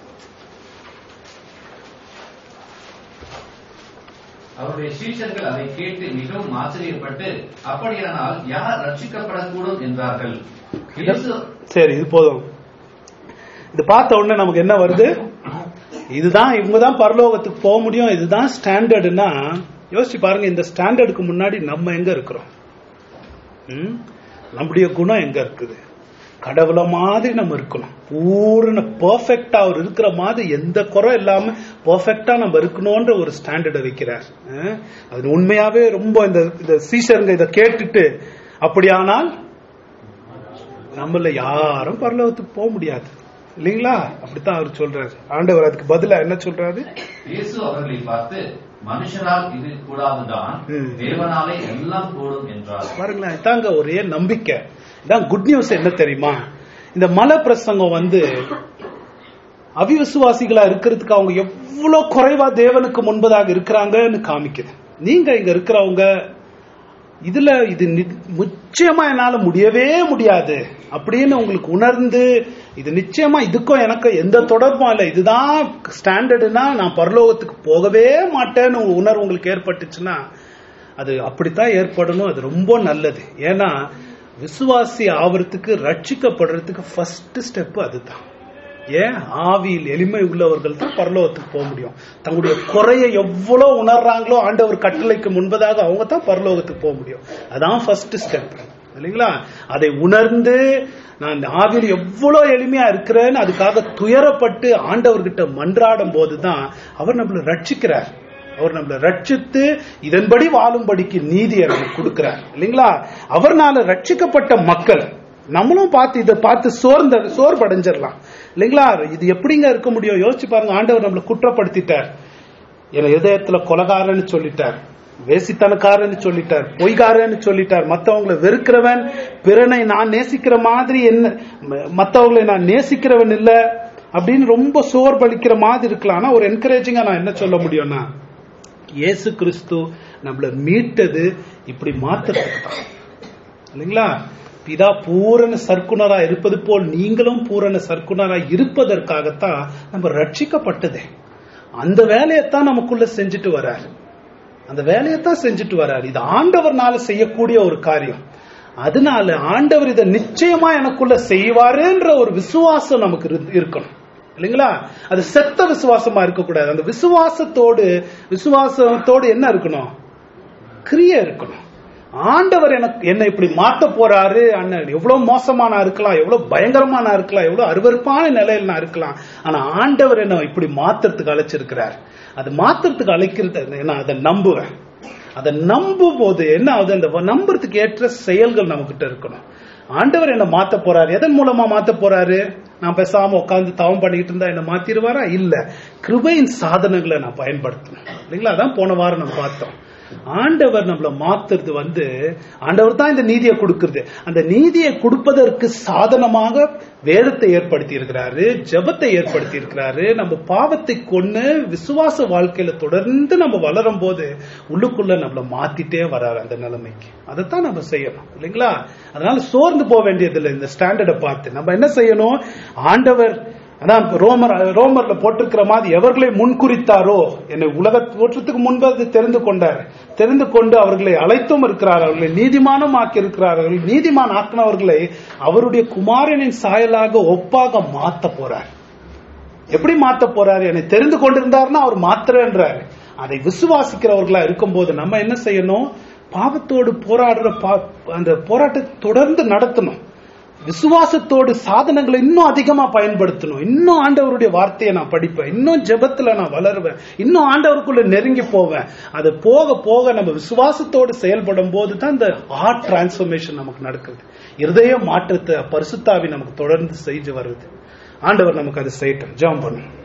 அவருடைய சீஷர்கள் அதை கேட்டு மிகவும் ஆச்சரியப்பட்டு அப்படியானால் யார் ரட்சிக்கப்படக்கூடும் என்றார்கள் இயேசு சரி இது போதும் இது பார்த்த உடனே நமக்கு என்ன வருது இதுதான் இவங்க தான் பரலோகத்துக்கு போக முடியும் இதுதான் ஸ்டாண்டர்டுன்னா யோசிச்சு பாருங்க இந்த ஸ்டாண்டர்டுக்கு முன்னாடி நம்ம எங்க இருக்கிறோம் ம்? நம்முடைய குணம் எங்க இருக்குது கடவுளை மாதிரி நம்ம இருக்கணும் பூரண பெர்ஃபெக்டா அவர் இருக்கிற மாதிரி எந்த குறை இல்லாம பெர்ஃபெக்டா நம்ம இருக்கணும்ன்ற ஒரு ஸ்டாண்டர்டை வைக்கிறார் அஹ்? அது உண்மையாவே ரொம்ப இந்த இந்த சீஷருங்க இதை கேட்டுட்டு அப்படியானால் நம்மள யாரும் பரலோகத்துக்கு போக முடியாது இல்லைங்களா அப்படித்தான் அவர் சொல்றாரு ஆண்டவர் அதுக்கு பதிலா என்ன சொல்றாரு இயேசு அவர்களை பார்த்து மனுஷரால் இது கூடாதுதான் ம். தேவனாலே எல்லாம் கூடும் என்றார் பாருங்களேன் இதாங்க ஒரே நம்பிக்கை இதான் குட் நியூஸ் என்ன தெரியுமா இந்த மலை பிரசங்கம் வந்து அவிவிசுவாசிகளா இருக்கிறதுக்கு அவங்க எவ்வளவு குறைவா தேவனுக்கு முன்பதாக இருக்கிறாங்கன்னு காமிக்குது நீங்க இங்க இருக்கிறவங்க இதுல இது நி- நிச்சயமா என்னால முடியவே முடியாது அப்படின்னு உங்களுக்கு உணர்ந்து இது நிச்சயமா இதுக்கும் எனக்கு எந்த தொடர்பும் இல்லை இதுதான் ஸ்டாண்டர்டுனா நான் பரலோகத்துக்கு போகவே மாட்டேன்னு உங்க உணர்வு உங்களுக்கு ஏற்பட்டுச்சுன்னா அது அப்படித்தான் ஏற்படணும் அது ரொம்ப நல்லது ஏன்னா விசுவாசி ஆவறதுக்கு ரட்சிக்கப்படுறதுக்கு ஃபர்ஸ்ட் ஸ்டெப் அதுதான் ஏன் ஆவியில் எளிமை உள்ளவர்கள் தான் பரலோகத்துக்கு போக முடியும் தங்களுடைய குறையை எவ்வளவு உணர்றாங்களோ ஆண்டவர் கட்டளைக்கு முன்பதாக அவங்க தான் பரலோகத்துக்கு போக முடியும் அதான் ஃபர்ஸ்ட் ஸ்டெப் இல்லைங்களா அதை உணர்ந்து நான் இந்த ஆவியில் எவ்வளவு எளிமையா இருக்கிறேன்னு அதுக்காக துயரப்பட்டு ஆண்டவர்கிட்ட மன்றாடும் போதுதான் அவர் நம்மளை ரட்சிக்கிறார் அவர் நம்மளை ரட்சித்து இதன்படி வாழும்படிக்கு நீதியை நமக்கு கொடுக்கிறார் இல்லைங்களா அவர்னால ரட்சிக்கப்பட்ட மக்கள் நம்மளும் பார்த்து இதை பார்த்து சோர்ந்த சோர்வடைஞ்சிடலாம் இல்லைங்களா இது எப்படிங்க இருக்க முடியும் யோசிச்சு பாருங்க ஆண்டவர் நம்மளை குற்றப்படுத்திட்டார் என் இதயத்துல கொலகாரன்னு சொல்லிட்டார் வேசித்தனக்காரன்னு சொல்லிட்டார் பொய்காரன்னு சொல்லிட்டார் மத்தவங்களை வெறுக்கிறவன் பிறனை நான் நேசிக்கிற மாதிரி என்ன ம- மத்தவங்களை நான் நேசிக்கிறவன் இல்ல அப்படின்னு ரொம்ப சோர்வளிக்கிற மாதிரி இருக்கலாம் ஆனா ஒரு என்கரேஜிங்கா நான் என்ன சொல்ல முடியும்னா இயேசு கிறிஸ்து நம்மள மீட்டது இப்படி மாத்துறதுக்கு தான் இல்லைங்களா பிதா பூரண சர்க்குணரா இருப்பது போல் நீங்களும் பூரண சர்க்குணரா இருப்பதற்காகத்தான் நம்ம ரட்சிக்கப்பட்டதே அந்த வேலையைத்தான் நமக்குள்ள செஞ்சுட்டு வர்றாரு அந்த வேலையைத்தான் செஞ்சுட்டு வர்றாரு இது ஆண்டவர்னால செய்யக்கூடிய ஒரு காரியம் அதனால ஆண்டவர் இதை நிச்சயமா எனக்குள்ள செய்வாருன்ற ஒரு விசுவாசம் நமக்கு இரு- இருக்கணும் இல்லைங்களா அது செத்த விசுவாசமா இருக்கக்கூடாது அந்த விசுவாசத்தோடு விசுவாசத்தோடு என்ன இருக்கணும் கிரியை இருக்கணும் ஆண்டவர் எனக்கு என்னை இப்படி மாத்த போறாரு அண்ணன் எவ்வளவு மோசமா நான் இருக்கலாம் எவ்வளவு பயங்கரமா நான் இருக்கலாம் எவ்வளவு அருவருப்பான நிலையில நான் இருக்கலாம் ஆனா ஆண்டவர் என்ன இப்படி மாத்துறதுக்கு அழைச்சிருக்கிறார் அது மாத்துறதுக்கு அழைக்கிறது நான் அதை நம்புவேன் அதை நம்பும் போது என்ன ஆகுது அந்த நம்புறதுக்கு ஏற்ற செயல்கள் நம்ம கிட்ட இருக்கணும் ஆண்டவர் என்ன மாத்த போறாரு எதன் மூலமா மாத்த போறாரு நான் பேசாம உட்கார்ந்து தவம் பண்ணிட்டு இருந்தா என்ன மாத்திருவாரா இல்ல கிருபையின் சாதனங்களை நான் பயன்படுத்தணும் இல்லைங்களா அதான் போன வாரம் நம்ம பார்த்தோம் ஆண்டவர் நம்மள மாத்துறது வந்து ஆண்டவர் தான் இந்த நீதியை கொடுக்கிறது அந்த நீதியை கொடுப்பதற்கு சாதனமாக வேதத்தை ஏற்படுத்தி இருக்கிறாரு ஜெபத்தை ஏற்படுத்தி இருக்கிறாரு நம்ம பாவத்தை கொண்டு விசுவாச வாழ்க்கையில தொடர்ந்து நம்ம வளரும் போது உள்ளுக்குள்ள நம்மள மாத்திட்டே வராரு அந்த நிலைமைக்கு அதைத்தான் நம்ம செய்யணும் இல்லைங்களா அதனால சோர்ந்து போக வேண்டியதில்லை இந்த ஸ்டாண்டர்டை பார்த்து நம்ம என்ன செய்யணும் ஆண்டவர் அதான் ரோமர் ரோமர்ல போட்டிருக்கிற மாதிரி எவர்களை முன்குறித்தாரோ என்னை உலக தோற்றத்துக்கு முன்பு அது தெரிந்து கொண்டார் தெரிந்து கொண்டு அவர்களை அழைத்தும் இருக்கிறார் அவர்களை நீதிமானம் ஆக்கி இருக்கிறார்கள் நீதிமான் ஆக்கினவர்களை அவருடைய குமாரனின் சாயலாக ஒப்பாக மாத்த போறார் எப்படி மாத்த போறாரு என்னை தெரிந்து கொண்டிருந்தாருன்னா அவர் மாத்திரன்றாரு அதை விசுவாசிக்கிறவர்களா இருக்கும்போது நம்ம என்ன செய்யணும் பாவத்தோடு போராடுற பா- அந்த போராட்டத்தை தொடர்ந்து நடத்தணும் விசுவாசத்தோடு சாதனங்களை இன்னும் அதிகமா பயன்படுத்தணும் இன்னும் ஆண்டவருடைய வார்த்தையை நான் படிப்பேன் இன்னும் ஜெபத்துல நான் வளருவேன் இன்னும் ஆண்டவருக்குள்ள நெருங்கி போவேன் அது போக போக நம்ம விசுவாசத்தோடு செயல்படும் போது தான் இந்த ஹார்ட் டிரான்ஸ்ஃபர்மேஷன் நமக்கு நடக்குது இருதய மாற்றத்தை பரிசுத்தாவி நமக்கு தொடர்ந்து செஞ்சு வருது ஆண்டவர் நமக்கு அது செய்யட்டும் ஜெபம் பண்ணும்